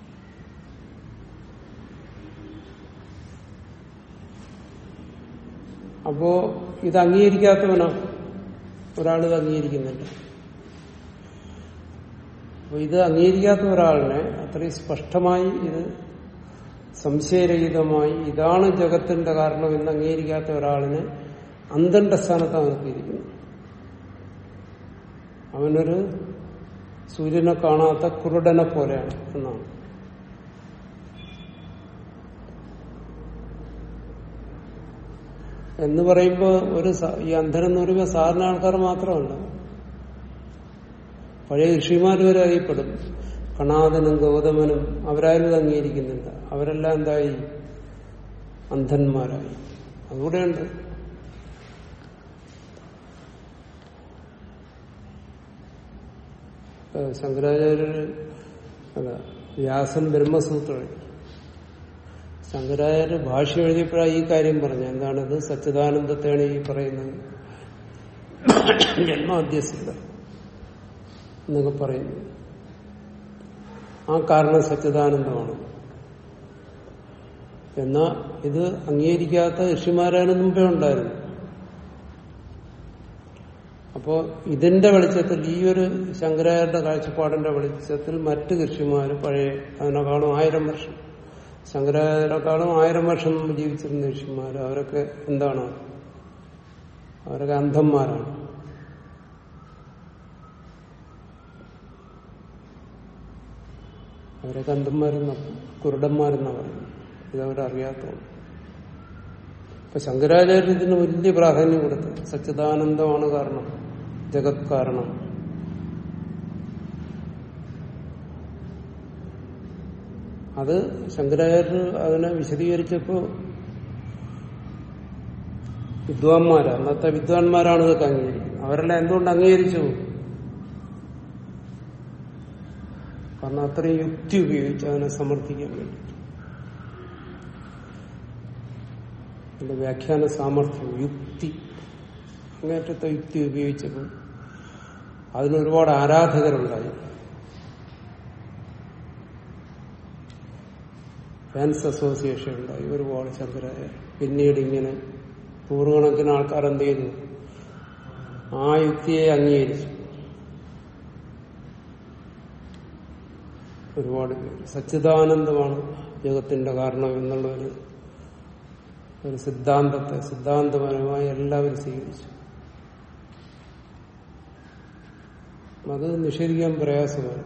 അപ്പോ ഇത് അംഗീകരിക്കാത്തവനോ ഒരാൾ ഇത് അംഗീകരിക്കുന്നില്ല അപ്പൊ ഇത് അംഗീകരിക്കാത്ത ഒരാളിനെ അത്രയും സ്പഷ്ടമായി ഇത് സംശയരഹിതമായി ഇതാണ് ജഗത്തിന്റെ കാരണം എന്ന് അംഗീകരിക്കാത്ത ഒരാളിനെ അന്തന്റെ സ്ഥാനത്താണ് നിർത്തിയിരിക്കുന്നത് അവനൊരു സൂര്യനെ കാണാത്ത കുരുടനെ പോലെയാണ് എന്നാണ് എന്ന് പറയുമ്പോൾ ഒരു സ- ഈ അന്ധനെന്ന് പറയുമ്പോൾ സാധാരണ ആൾക്കാർ മാത്രമല്ല പഴയ ഋഷിമാർ വരെ അറിയപ്പെടും കണാദനും ഗൗതമനും അവരാരും ഇത് അംഗീകരിക്കുന്നില്ല അവരെല്ലാം എന്തായി അന്ധന്മാരായി അതുകൂടെയുണ്ട് ഏഹ് ശങ്കരാചാര്യര് അല്ല വ്യാസൻ ബ്രഹ്മസൂത്രം എഴുതി. ശങ്കരാചാര്യ ഭാഷ എഴുതിയപ്പോഴാണ് ഈ കാര്യം പറഞ്ഞത് എന്താണിത് സച്ചിദാനന്ദത്തെയാണ് ഈ പറയുന്നത് ജന്മാദ്യസില്ല എന്നൊക്കെ പറയുന്നു ആ കാരണം സച്ചിദാനന്ദമാണ് എന്നാ ഇത് അംഗീകരിക്കാത്ത ഋഷിമാരാണ് മുമ്പേ ഉണ്ടായിരുന്നു അപ്പോ ഇതിന്റെ വെളിച്ചത്തിൽ ഈ ഒരു ശങ്കരാചാര്യന്റെ കാഴ്ചപ്പാടിന്റെ വെളിച്ചത്തിൽ മറ്റ് ഋഷിമാര് പഴയ അതിനേക്കാളും ആയിരം വർഷം ശങ്കരാചാര്യരെക്കാളും ആയിരം വർഷം മുമ്പ് ജീവിച്ചിരുന്ന ഋഷിമാര് അവരൊക്കെ എന്താണ് അവരൊക്കെ അന്ധന്മാരാണ് അവരൊക്കെ അന്ധന്മാരെന്ന കുരുടന്മാരെന്നാ പറയുന്നത് ഇതവരറിയാത്തതാണ് അപ്പൊ ശങ്കരാചാര്യ ഇതിന് വലിയ പ്രാധാന്യം കൊടുത്തു സച്ചിദാനന്ദമാണ് കാരണം ജഗത് കാരണം അത് ശങ്കരാചാര്യർ അതിനെ വിശദീകരിച്ചപ്പോ വിദ്വാൻമാരാ അന്നത്തെ വിദ്വാൻമാരാണ് ഇതൊക്കെ അംഗീകരിക്കുന്നത് അവരെല്ലാം എന്തുകൊണ്ട് അംഗീകരിച്ചു കാരണം അത്രയും യുക്തി ഉപയോഗിച്ച് അതിനെ സമർത്ഥിക്കാൻ വേണ്ടി അതിന്റെ വ്യാഖ്യാന സാമർഥ്യം യുക്തി അങ്ങേറ്റത്തെ യുക്തി ഉപയോഗിച്ചപ്പോൾ അതിനൊരുപാട് ആരാധകരുണ്ടായി ഫാൻസ് അസോസിയേഷൻ ഉണ്ടായി ഒരുപാട് ശങ്കരായ പിന്നീട് ഇങ്ങനെ നൂറുകണക്കിന് ആൾക്കാർ എന്ത് ചെയ്തു ആ യുക്തിയെ അംഗീകരിച്ചു ഒരുപാട് പേര് സച്ചിദാനന്ദമാണ് ജഗത്തിന്റെ കാരണം എന്നുള്ള ഒരു ഒരു സിദ്ധാന്തത്തെ സിദ്ധാന്തപരമായി എല്ലാവരും സ്വീകരിച്ചു അത് നിഷേധിക്കാൻ പ്രയാസമാണ്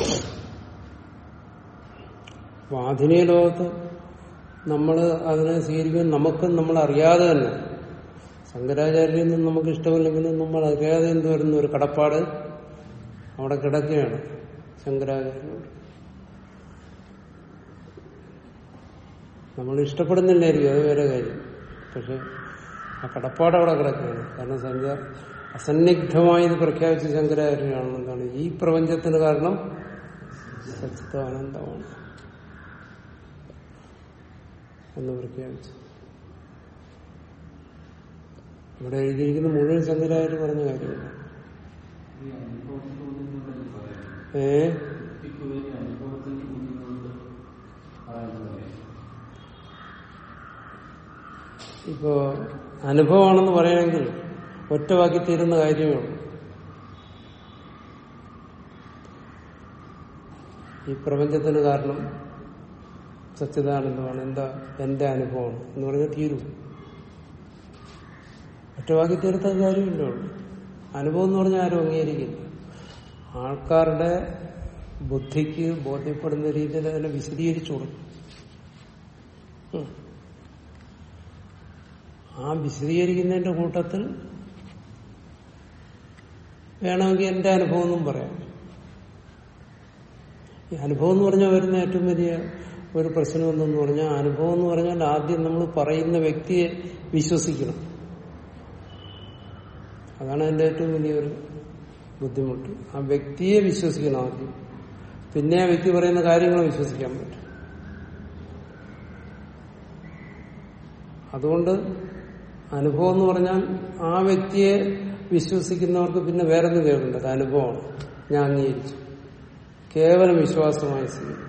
അപ്പൊ ആധുനിക ലോകത്ത് നമ്മൾ അതിനെ സ്വീകരിക്കാൻ നമുക്കും നമ്മൾ അറിയാതെ തന്നെ ശങ്കരാചാര്യരിൽ നിന്ന് നമുക്ക് ഇഷ്ടമില്ലെങ്കിലും നമ്മൾ അറിയാതെ എന്ത് വരുന്ന ഒരു കടപ്പാട് അവിടെ കിടക്കുകയാണ് ശങ്കരാചാര്യനോട് നമ്മൾ ഇഷ്ടപ്പെടുന്നില്ലായിരിക്കും അത് വേറെ കാര്യം പക്ഷെ ആ കടപ്പാട് അവിടെ കിടക്കുകയാണ് കാരണം സംഘ അസന്നിഗ്ധമായി ഇത് പ്രഖ്യാപിച്ച ശങ്കരാചാര്യനാണ് എന്താണ് ഈ പ്രപഞ്ചത്തിന് കാരണം സച്ചിദാനന്ദമാണ് എന്ന് പ്രഖ്യാപിച്ചു ഇവിടെ എഴുതിയിരിക്കുന്ന മുഴുവൻ ശങ്കരാചാര്യ പറഞ്ഞ കാര്യമില്ല ഏ ഇപ്പോ അനുഭവമാണെന്ന് പറയണമെങ്കിൽ ഒറ്റ വാക്കി തീരുന്ന കാര്യമേ ഉള്ളൂ ഈ പ്രപഞ്ചത്തിന് കാരണം സച്ചിദാനന്ദമാണ് എന്താ എന്റെ അനുഭവമാണ് എന്ന് പറഞ്ഞാൽ തീരും ഒറ്റവാക്കി തീർത്ത കാര്യമില്ല ഉള്ളൂ അനുഭവം എന്ന് പറഞ്ഞാൽ ആരും അംഗീകരിക്കില്ല ആൾക്കാരുടെ ബുദ്ധിക്ക് ബോധ്യപ്പെടുന്ന രീതിയിൽ അതിനെ വിശദീകരിച്ചു കൊടുക്കും ഉം. ആ വിശദീകരിക്കുന്നതിന്റെ കൂട്ടത്തിൽ വേണമെങ്കിൽ എന്റെ അനുഭവം എന്നും പറയാം ഈ അനുഭവം എന്ന് പറഞ്ഞാൽ വരുന്ന ഏറ്റവും വലിയ ഒരു പ്രശ്നം എന്തെന്ന് പറഞ്ഞാൽ അനുഭവം എന്ന് പറഞ്ഞാൽ ആദ്യം നമ്മൾ പറയുന്ന വ്യക്തിയെ വിശ്വസിക്കണം അതാണ് അതിന്റെ ഏറ്റവും വലിയൊരു ബുദ്ധിമുട്ട് ആ വ്യക്തിയെ വിശ്വസിക്കണം ആദ്യം പിന്നെ ആ വ്യക്തി പറയുന്ന കാര്യങ്ങൾ വിശ്വസിക്കാൻ പറ്റും അതുകൊണ്ട് അനുഭവം എന്ന് പറഞ്ഞാൽ ആ വ്യക്തിയെ വിശ്വസിക്കുന്നവർക്ക് പിന്നെ വേറൊന്നും കേൾക്കണ്ട അത് അനുഭവമാണ് ഞാൻ അംഗീകരിച്ചു കേവലം വിശ്വാസമായി സ്വീകരിക്കും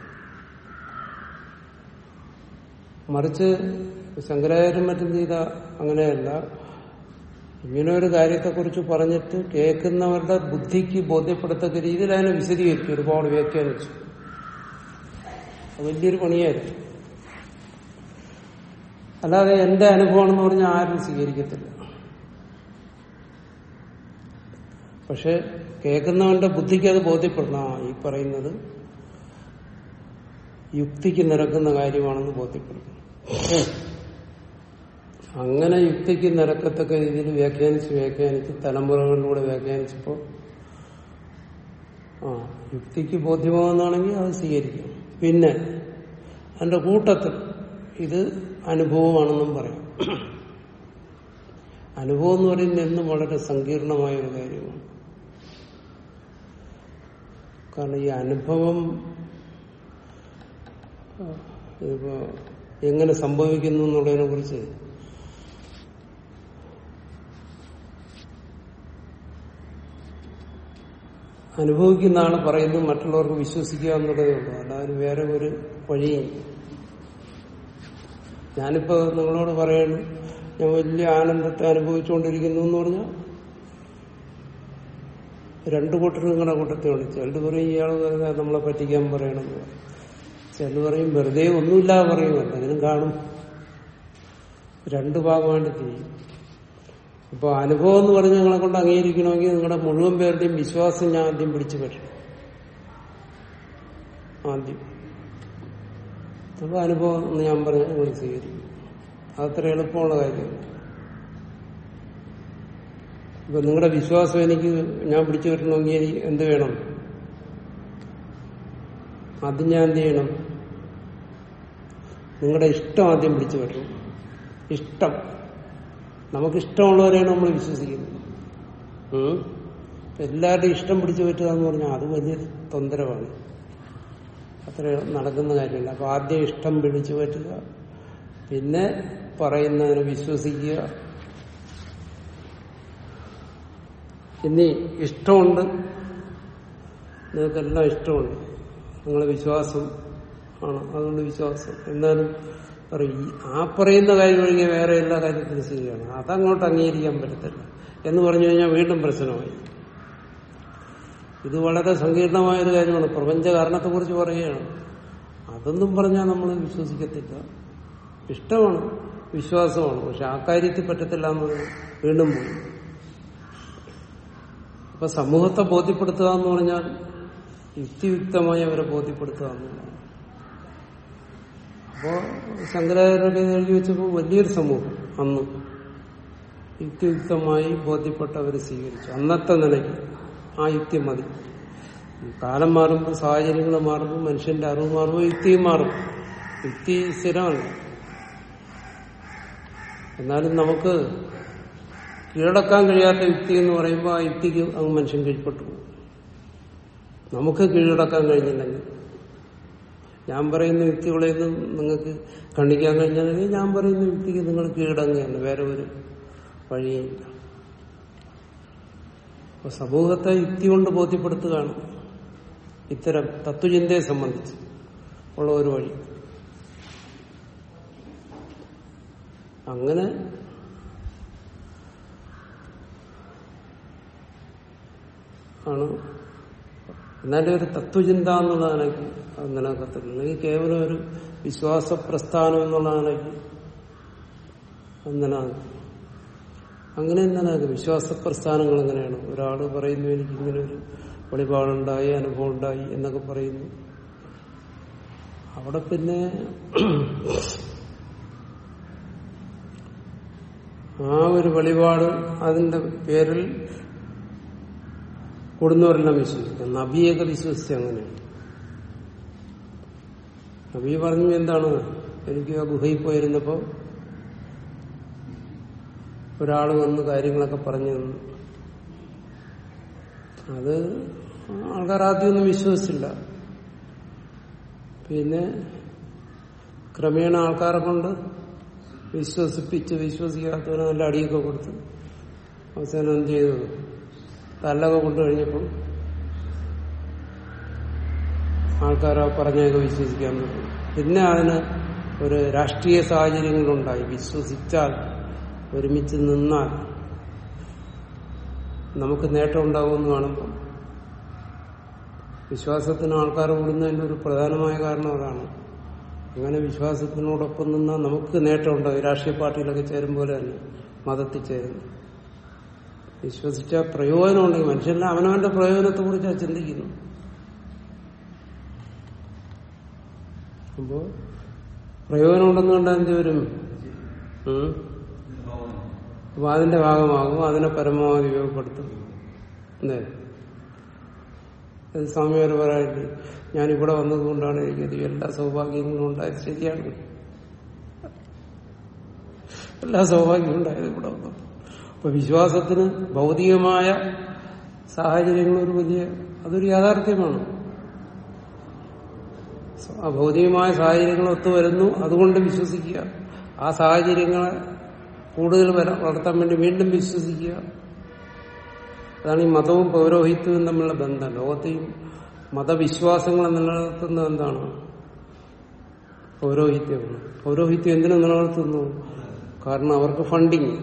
മറിച്ച് ശങ്കരാചാര്യം മറ്റും ചെയ്ത അങ്ങനെയല്ല ഇങ്ങനെ ഒരു കാര്യത്തെക്കുറിച്ച് പറഞ്ഞിട്ട് കേൾക്കുന്നവരുടെ ബുദ്ധിക്ക് ബോധ്യപ്പെടുത്തക്ക രീതിയിൽ അതിനെ വിശദീകരിച്ചു ഒരുപാട് വ്യാഖ്യാനിച്ചു അത് വലിയൊരു പണിയായിരുന്നു അല്ലാതെ എന്റെ അനുഭവമാണെന്ന് പറഞ്ഞാൽ ആരും സ്വീകരിക്കത്തില്ല പക്ഷെ കേൾക്കുന്നവന്റെ ബുദ്ധിക്ക് അത് ബോധ്യപ്പെടണം ആ, ഈ പറയുന്നത് യുക്തിക്ക് നിരക്കുന്ന കാര്യമാണെന്ന് ബോധ്യപ്പെടും അങ്ങനെ യുക്തിക്ക് നിരക്കത്തക്ക രീതിയിൽ വ്യാഖ്യാനിച്ച് വ്യാഖ്യാനിച്ച് തലമുറകളിലൂടെ വ്യാഖ്യാനിച്ചപ്പോ ആ യുക്തിക്ക് ബോധ്യമാകുന്നതാണെങ്കിൽ അത് സ്വീകരിക്കും പിന്നെ അതിന്റെ കൂട്ടത്തിൽ ഇത് അനുഭവമാണെന്നും പറയാം അനുഭവം എന്ന് പറയുന്നത് എന്നും വളരെ സങ്കീർണമായ ഒരു കാര്യമാണ് കാരണം ഈ അനുഭവം ആ, ഇപ്പോ എങ്ങനെ സംഭവിക്കുന്നു എന്നുള്ളതിനെ കുറിച്ച് അനുഭവിക്കുന്ന ആൾ പറയുന്നത് മറ്റുള്ളവർക്ക് വിശ്വസിക്കുക എന്നുള്ളതേ ഉള്ളൂ അല്ലാതെ വേറെ ഒരു വഴിയില്ല ഞാനിപ്പോ നിങ്ങളോട് പറയണം ഞാൻ വലിയ ആനന്ദത്തെ അനുഭവിച്ചുകൊണ്ടിരിക്കുന്നു എന്ന് പറഞ്ഞാൽ രണ്ടു കൂട്ടരും നിങ്ങളുടെ കൂട്ടത്തിലാണ് ചിലർ പറയും ഇയാൾ വെറുതെ നമ്മളെ പറ്റിക്കാൻ പറയണമെന്ന് പറയും ചിലർ പറയും വെറുതെ ഒന്നുമില്ലാതെ പറയും എന്തെങ്കിലും കാണും രണ്ടു ഭാഗമായിട്ട് ചെയ്യും അപ്പൊ അനുഭവം എന്ന് പറഞ്ഞ് നിങ്ങളെ കൊണ്ട് അംഗീകരിക്കണമെങ്കിൽ നിങ്ങളുടെ മുഴുവൻ പേരുടെയും വിശ്വാസം ഞാൻ ആദ്യം പിടിച്ചു പറ്റും ആദ്യം അപ്പൊ അനുഭവം എന്ന് ഞാൻ പറഞ്ഞാൽ നിങ്ങൾ സ്വീകരിക്കും അതത്ര എളുപ്പമുള്ള കാര്യമാണ് ഇപ്പൊ നിങ്ങളുടെ വിശ്വാസം എനിക്ക് ഞാൻ പിടിച്ചു പറ്റണമെങ്കിൽ എനിക്ക് എന്ത് വേണം ആദ്യം ഞാൻ എന്ത് ചെയ്യണം നിങ്ങളുടെ ഇഷ്ടം ആദ്യം പിടിച്ചു പറ്റണം ഇഷ്ടം നമുക്കിഷ്ടമുള്ളവരെയാണ് നമ്മൾ വിശ്വസിക്കുന്നത് ഉം. എല്ലാവരുടെയും ഇഷ്ടം പിടിച്ചു പറ്റുക എന്ന് പറഞ്ഞാൽ അത് വലിയ തൊന്തരവാണ് അത്ര നടക്കുന്ന കാര്യമില്ല അപ്പൊ ആദ്യം ഇഷ്ടം പിടിച്ചു പറ്റുക പിന്നെ പറയുന്നതിന് വിശ്വസിക്കുക ഇനി ഇഷ്ടമുണ്ട് നിങ്ങൾക്കെല്ലാം ഇഷ്ടമുണ്ട് നിങ്ങളെ വിശ്വാസം ആണ് അതുകൊണ്ട് വിശ്വാസം എന്നാലും പറയും ഈ ആ പറയുന്ന കാര്യം ഒഴികെ വേറെ എല്ലാ കാര്യത്തിലും ശരിയാണ് അതങ്ങോട്ട് അംഗീകരിക്കാൻ പറ്റത്തില്ല എന്ന് പറഞ്ഞു കഴിഞ്ഞാൽ വീണ്ടും പ്രശ്നമായി ഇത് വളരെ സങ്കീർണമായ ഒരു കാര്യമാണ് പ്രപഞ്ച കാരണത്തെ കുറിച്ച് പറയുകയാണ് അതൊന്നും പറഞ്ഞാൽ നമ്മൾ വിശ്വസിക്കത്തില്ല ഇഷ്ടമാണ് വിശ്വാസമാണ് പക്ഷെ ആ കാര്യത്തിൽ പറ്റത്തില്ല എന്ന് പറഞ്ഞാൽ വീണ്ടും പോയി അപ്പൊ സമൂഹത്തെ ബോധ്യപ്പെടുത്തുക എന്ന് പറഞ്ഞാൽ യുക്തിയുക്തമായി അവരെ ബോധ്യപ്പെടുത്തുക എന്നുള്ളതാണ് അപ്പോ ശങ്കരാചാര്യൊക്കെ ഇത് എഴുതി വെച്ചപ്പോൾ വലിയൊരു സമൂഹം അന്ന് യുക്തിയുക്തമായി ബോധ്യപ്പെട്ടവർ സ്വീകരിച്ചു അന്നത്തെ നിലയ്ക്ക് ആ യുക്തി മതി കാലം മാറുമ്പോൾ സാഹചര്യങ്ങൾ മാറുമ്പോൾ മനുഷ്യന്റെ അറിവ് മാറുമ്പോൾ യുക്തിയും മാറും യുക്തി സ്ഥിരമല്ല എന്നാലും നമുക്ക് കീഴടക്കാൻ കഴിയാത്ത യുക്തി എന്ന് പറയുമ്പോൾ ആ യുക്തിക്ക് അങ്ങ് മനുഷ്യൻ കീഴ്പ്പെട്ടു പോകും നമുക്ക് കീഴടക്കാൻ കഴിഞ്ഞില്ലെങ്കിൽ ഞാൻ പറയുന്ന യുക്തികളെയൊന്നും നിങ്ങൾക്ക് കണ്ണിക്കാൻ കഴിഞ്ഞാൽ ഞാൻ പറയുന്ന യുക്തിക്ക് നിങ്ങൾ കീഴടങ്ങുകയാണ് വേറെ ഒരു വഴിയില്ല അപ്പൊ സമൂഹത്തെ യുക്തി കൊണ്ട് ബോധ്യപ്പെടുത്തുകയാണ് ഇത്തരം തത്വചിന്തയെ സംബന്ധിച്ച് ഉള്ള ഒരു വഴി അങ്ങനെ ആണ് എന്നാലും ഒരു തത്വചിന്ത എന്നുള്ളതാണെങ്കിൽ അത് നിലനിൽക്കത്തില്ല അല്ലെങ്കിൽ കേവലം ഒരു വിശ്വാസ പ്രസ്ഥാനം എന്നുള്ളതാണെങ്കിൽ അത് നിലനിൽക്കും അങ്ങനെ നിലനിൽക്കും വിശ്വാസ പ്രസ്ഥാനങ്ങൾ എങ്ങനെയാണ് ഒരാൾ പറയുന്നു എനിക്ക് ഇങ്ങനെ ഒരു വെളിപാടുണ്ടായി അനുഭവം ഉണ്ടായി എന്നൊക്കെ പറയുന്നു അവിടെ പിന്നെ ആ ഒരു വെളിപാട് അതിന്റെ പേരിൽ കൂടുന്നവരെല്ലാം വിശ്വസിക്കും നബിയൊക്കെ വിശ്വസിച്ച അങ്ങനെയാണ് നബി പറഞ്ഞു എന്താണ് എനിക്ക് ആ ഗുഹയിൽ പോയിരുന്നപ്പോ ഒരാൾ വന്ന് കാര്യങ്ങളൊക്കെ പറഞ്ഞു തന്നു അത് ആൾക്കാർ ആദ്യമൊന്നും വിശ്വസിച്ചില്ല പിന്നെ ക്രമേണ ആൾക്കാരെ കൊണ്ട് വിശ്വസിപ്പിച്ച് വിശ്വസിക്കാത്തവന് നല്ല അടിയൊക്കെ കൊടുത്ത് അവസാനം എന്ത് ചെയ്തു തല്ലൊക്കെ കൊണ്ടു കഴിഞ്ഞപ്പോൾ ആൾക്കാരെ പറഞ്ഞൊക്കെ വിശ്വസിക്കാൻ തുടങ്ങി പിന്നെ അതിന് ഒരു രാഷ്ട്രീയ സാഹചര്യങ്ങളുണ്ടായി വിശ്വസിച്ചാൽ ഒരുമിച്ച് നിന്നാൽ നമുക്ക് നേട്ടം ഉണ്ടാവുമെന്ന് കാണുമ്പോൾ വിശ്വാസത്തിന് ആൾക്കാർ കൂടുന്നതിന്റെ ഒരു പ്രധാനമായ കാരണം അതാണ് അങ്ങനെ വിശ്വാസത്തിനോടൊപ്പം നിന്നാൽ നമുക്ക് നേട്ടം ഉണ്ടാവും രാഷ്ട്രീയ പാർട്ടിയിലൊക്കെ ചേരും പോലെ തന്നെ മതത്തിൽ ചേരുന്നു വിശ്വസിച്ച പ്രയോജനമുണ്ടെങ്കിൽ മനുഷ്യനെ അവനവന്റെ പ്രയോജനത്തെ കുറിച്ചാണ് ചിന്തിക്കുന്നു അപ്പോ പ്രയോജനം ഉണ്ടെന്ന് കണ്ടാൽ എന്ത് വരും ഉം? അപ്പൊ അതിന്റെ ഭാഗമാകും അതിനെ പരമാവധി ഉപയോഗപ്പെടുത്തും അല്ലേ അത് സ്വാമിമാർ പറയാറില്ലേ ഞാൻ ഇവിടെ വന്നതുകൊണ്ടാണ് എനിക്ക് എല്ലാ സൗഭാഗ്യങ്ങളും ഉണ്ടായത് ശരിയാണ് എല്ലാ സൗഭാഗ്യവും ഉണ്ടായത് ഇവിടെ വന്നത് അപ്പൊ വിശ്വാസത്തിന് ഭൗതികമായ സാഹചര്യങ്ങൾ ഒരു വലിയ അതൊരു യാഥാർത്ഥ്യമാണ് ആ ഭൗതികമായ സാഹചര്യങ്ങൾ ഒത്തുവരുന്നു അതുകൊണ്ട് വിശ്വസിക്കുക ആ സാഹചര്യങ്ങളെ കൂടുതൽ വര- വളർത്താൻ വേണ്ടി വീണ്ടും വിശ്വസിക്കുക അതാണ് ഈ മതവും പൗരോഹിത്യവും തമ്മിലുള്ള ബന്ധം ലോകത്തെയും മതവിശ്വാസങ്ങൾ നിലനിർത്തുന്നത് എന്താണ് പൗരോഹിത്യമാണ് പൗരോഹിത്യം എന്തിനു നിലനിർത്തുന്നു കാരണം അവർക്ക് ഫണ്ടിങ്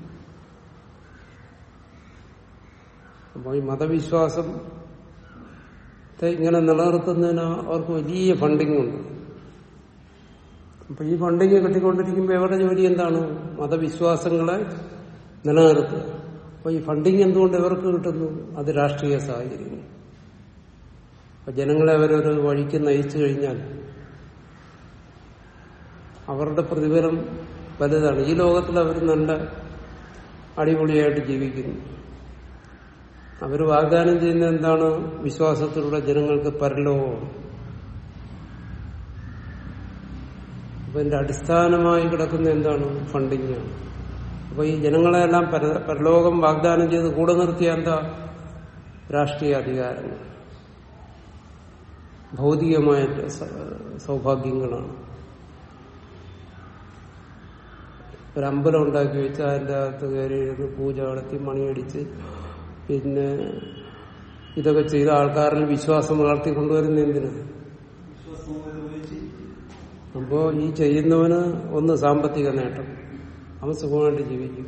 അപ്പോൾ ഈ മതവിശ്വാസത്തെ ഇങ്ങനെ നിലനിർത്തുന്നതിന് അവർക്ക് വലിയ ഫണ്ടിങ് ഉണ്ട് അപ്പൊ ഈ ഫണ്ടിങ് കിട്ടിക്കൊണ്ടിരിക്കുമ്പോൾ ഇവരുടെ ജോലി എന്താണ് മതവിശ്വാസങ്ങളെ നിലനിർത്തുക അപ്പൊ ഈ ഫണ്ടിങ് എന്തുകൊണ്ട് ഇവർക്ക് കിട്ടുന്നു അത് രാഷ്ട്രീയ സാഹചര്യങ്ങൾ അപ്പൊ ജനങ്ങളെ അവരൊരു വഴിക്ക് നയിച്ചു കഴിഞ്ഞാൽ അവരുടെ പ്രതിഫലം വലുതാണ് ഈ ലോകത്തിൽ അവർ നല്ല അടിപൊളിയായിട്ട് ജീവിക്കുന്നു അവർ വാഗ്ദാനം ചെയ്യുന്ന എന്താണ് വിശ്വാസത്തിലൂടെ ജനങ്ങൾക്ക് പരലോകമാണ് അപ്പൊ ഇതിന്റെ അടിസ്ഥാനമായി കിടക്കുന്ന എന്താണ് ഫണ്ടിങ് ആണ് അപ്പൊ ഈ ജനങ്ങളെല്ലാം പര- പരലോകം വാഗ്ദാനം ചെയ്ത് കൂടെ നിർത്തിയ എന്താ രാഷ്ട്രീയ അധികാരങ്ങൾ ഭൗതികമായ സ- സൗഭാഗ്യങ്ങളാണ് ഒരു അമ്പലം ഉണ്ടാക്കി വെച്ച് അതിൻ്റെ അകത്ത് കയറി ഇരുന്ന് പൂജ നടത്തി മണിയടിച്ച് പിന്നെ ഇതൊക്കെ ചെയ്ത ആൾക്കാരിൽ വിശ്വാസം വളർത്തി കൊണ്ടുവരുന്ന എന്തിനാ അപ്പോ ഈ ചെയ്യുന്നവന് ഒന്ന് സാമ്പത്തിക നേട്ടം അവൻ സുഖമായിട്ട് ജീവിക്കും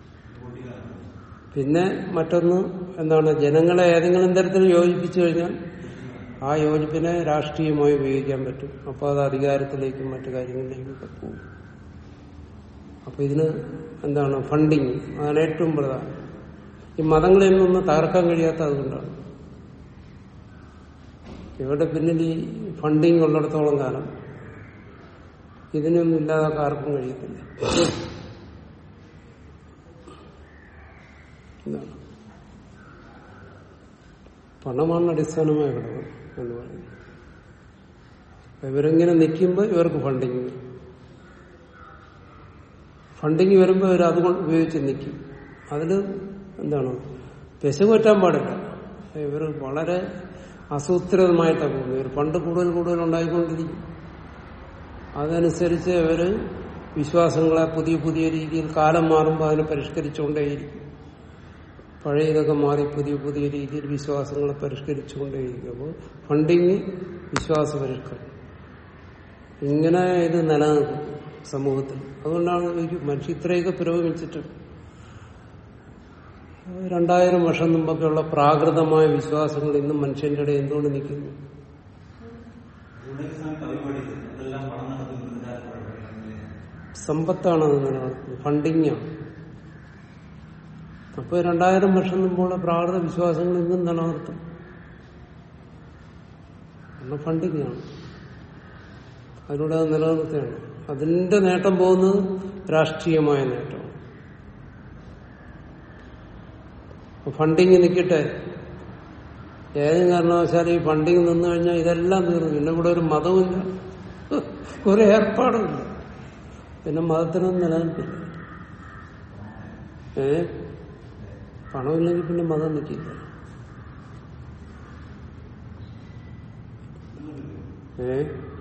പിന്നെ മറ്റൊന്ന് എന്താണ് ജനങ്ങളെ ഏതെങ്കിലും തരത്തിൽ യോജിപ്പിച്ചു കഴിഞ്ഞാൽ ആ യോജിപ്പിനെ രാഷ്ട്രീയമായി ഉപയോഗിക്കാൻ പറ്റും അപ്പോൾ അത് അധികാരത്തിലേക്കും മറ്റു കാര്യങ്ങളിലേക്കും ഒക്കെ പോകും അപ്പൊ ഇതിന് എന്താണ് ഫണ്ടിങ് അതാണ് ഏറ്റവും പ്രധാനം ഈ മതങ്ങളിൽ നിന്നൊന്നും തകർക്കാൻ കഴിയാത്ത അതുകൊണ്ടാണ് ഇവിടെ പിന്നിൽ ഈ ഫണ്ടിങ് ഉള്ളിടത്തോളം കാലം ഇതിനൊന്നും ഇല്ലാതാക്കാൻ ആർക്കും കഴിയത്തില്ല എന്താണ് പണമാണ് അടിസ്ഥാനമായ ഘടകം എന്ന് പറയുന്നത് അപ്പൊ ഇവരിങ്ങനെ നിൽക്കുമ്പോൾ ഇവർക്ക് ഫണ്ടിങ് വരും ഫണ്ടിങ് വരുമ്പോൾ ഇവർ അതുകൊണ്ട് ഉപയോഗിച്ച് നിൽക്കും അതിൽ എന്താണ് പെശ പറ്റാൻ പാടില്ല ഇവർ വളരെ ആസൂത്രിതമായിട്ടാണ് പോകുന്നത് ഇവർ ഫണ്ട് കൂടുതൽ കൂടുതൽ ഉണ്ടായിക്കൊണ്ടിരിക്കും അതനുസരിച്ച് ഇവര് വിശ്വാസങ്ങളെ പുതിയ പുതിയ രീതിയിൽ കാലം മാറുമ്പോൾ അതിനെ പരിഷ്കരിച്ചുകൊണ്ടേയിരിക്കും പഴയ ഇതൊക്കെ മാറി പുതിയ പുതിയ രീതിയിൽ വിശ്വാസങ്ങളെ പരിഷ്കരിച്ചുകൊണ്ടേയിരിക്കും അപ്പോൾ ഫണ്ടിങ് വിശ്വാസ പരിഷ്കരണം ഇങ്ങനെ ഇത് നിലനിൽക്കും സമൂഹത്തിൽ അതുകൊണ്ടാണ് എനിക്ക് മനുഷ്യ ഇത്രയൊക്കെ പുരോഗമിച്ചിട്ട് രണ്ടായിരം വർഷം മുമ്പൊക്കെയുള്ള പ്രാകൃതമായ വിശ്വാസങ്ങൾ ഇന്നും മനുഷ്യന്റെ ഇടയിൽ എന്തുകൊണ്ട് നിൽക്കുന്നു സമ്പത്താണ് അത് നിലനിർത്തുന്നത് ഫണ്ടിങ്ങാണ് അപ്പൊ രണ്ടായിരം വർഷം മുമ്പുള്ള പ്രാകൃത വിശ്വാസങ്ങൾ ഇന്നും നിലനിർത്തും കാരണം ഫണ്ടിങ്ങാണ് അതിലൂടെ അത് നിലനിർത്തുകയാണ് അതിന്റെ നേട്ടം പോകുന്നത് രാഷ്ട്രീയമായ നേട്ടമാണ് അപ്പൊ ഫണ്ടിങ് നിൽക്കട്ടെ ഏതും കാരണവശാലും ഈ ഫണ്ടിങ് നിന്നു കഴിഞ്ഞാൽ ഇതെല്ലാം തീർന്നു പിന്നെ ഇവിടെ ഒരു മതവുമില്ല ഒരു ഏർപ്പാടുമില്ല പിന്നെ മതത്തിനൊന്നും നിലനിൽപ്പില്ല ഏ പണമില്ലെങ്കിൽ പിന്നെ മതം നിൽക്കില്ല ഏ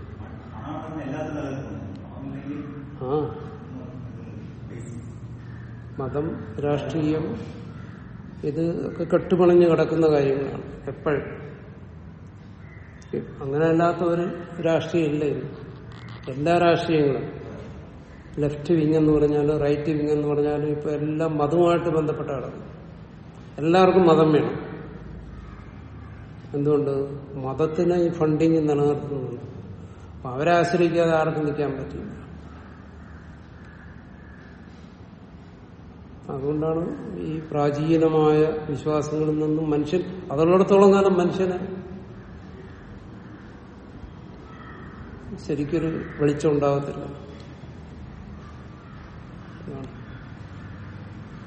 ആ മതം രാഷ്ട്രീയം ഇത് ഒക്കെ കെട്ടുപണഞ്ഞ് കിടക്കുന്ന കാര്യങ്ങളാണ് എപ്പോഴും അങ്ങനെ അല്ലാത്ത ഒരു രാഷ്ട്രീയം ഇല്ല ഇന്ന് എല്ലാ രാഷ്ട്രീയങ്ങളും ലെഫ്റ്റ് വിങ് എന്ന് പറഞ്ഞാലും റൈറ്റ് വിങ് എന്ന് പറഞ്ഞാലും ഇപ്പൊ എല്ലാം മതവുമായിട്ട് ബന്ധപ്പെട്ട കിടക്കും എല്ലാവർക്കും മതം വേണം എന്തുകൊണ്ട് മതത്തിന് ഈ ഫണ്ടിങ് നിലനിർത്തുന്നുണ്ട് അപ്പൊ അവരെ ആശ്രയിക്കാതെ ആർക്കും നിൽക്കാൻ പറ്റില്ല അതുകൊണ്ടാണ് ഈ പ്രാചീനമായ വിശ്വാസങ്ങളിൽ നിന്നും മനുഷ്യൻ അതുള്ളിടത്തോളം കാലം മനുഷ്യന് ശരിക്കൊരു വെളിച്ചം ഉണ്ടാകത്തില്ല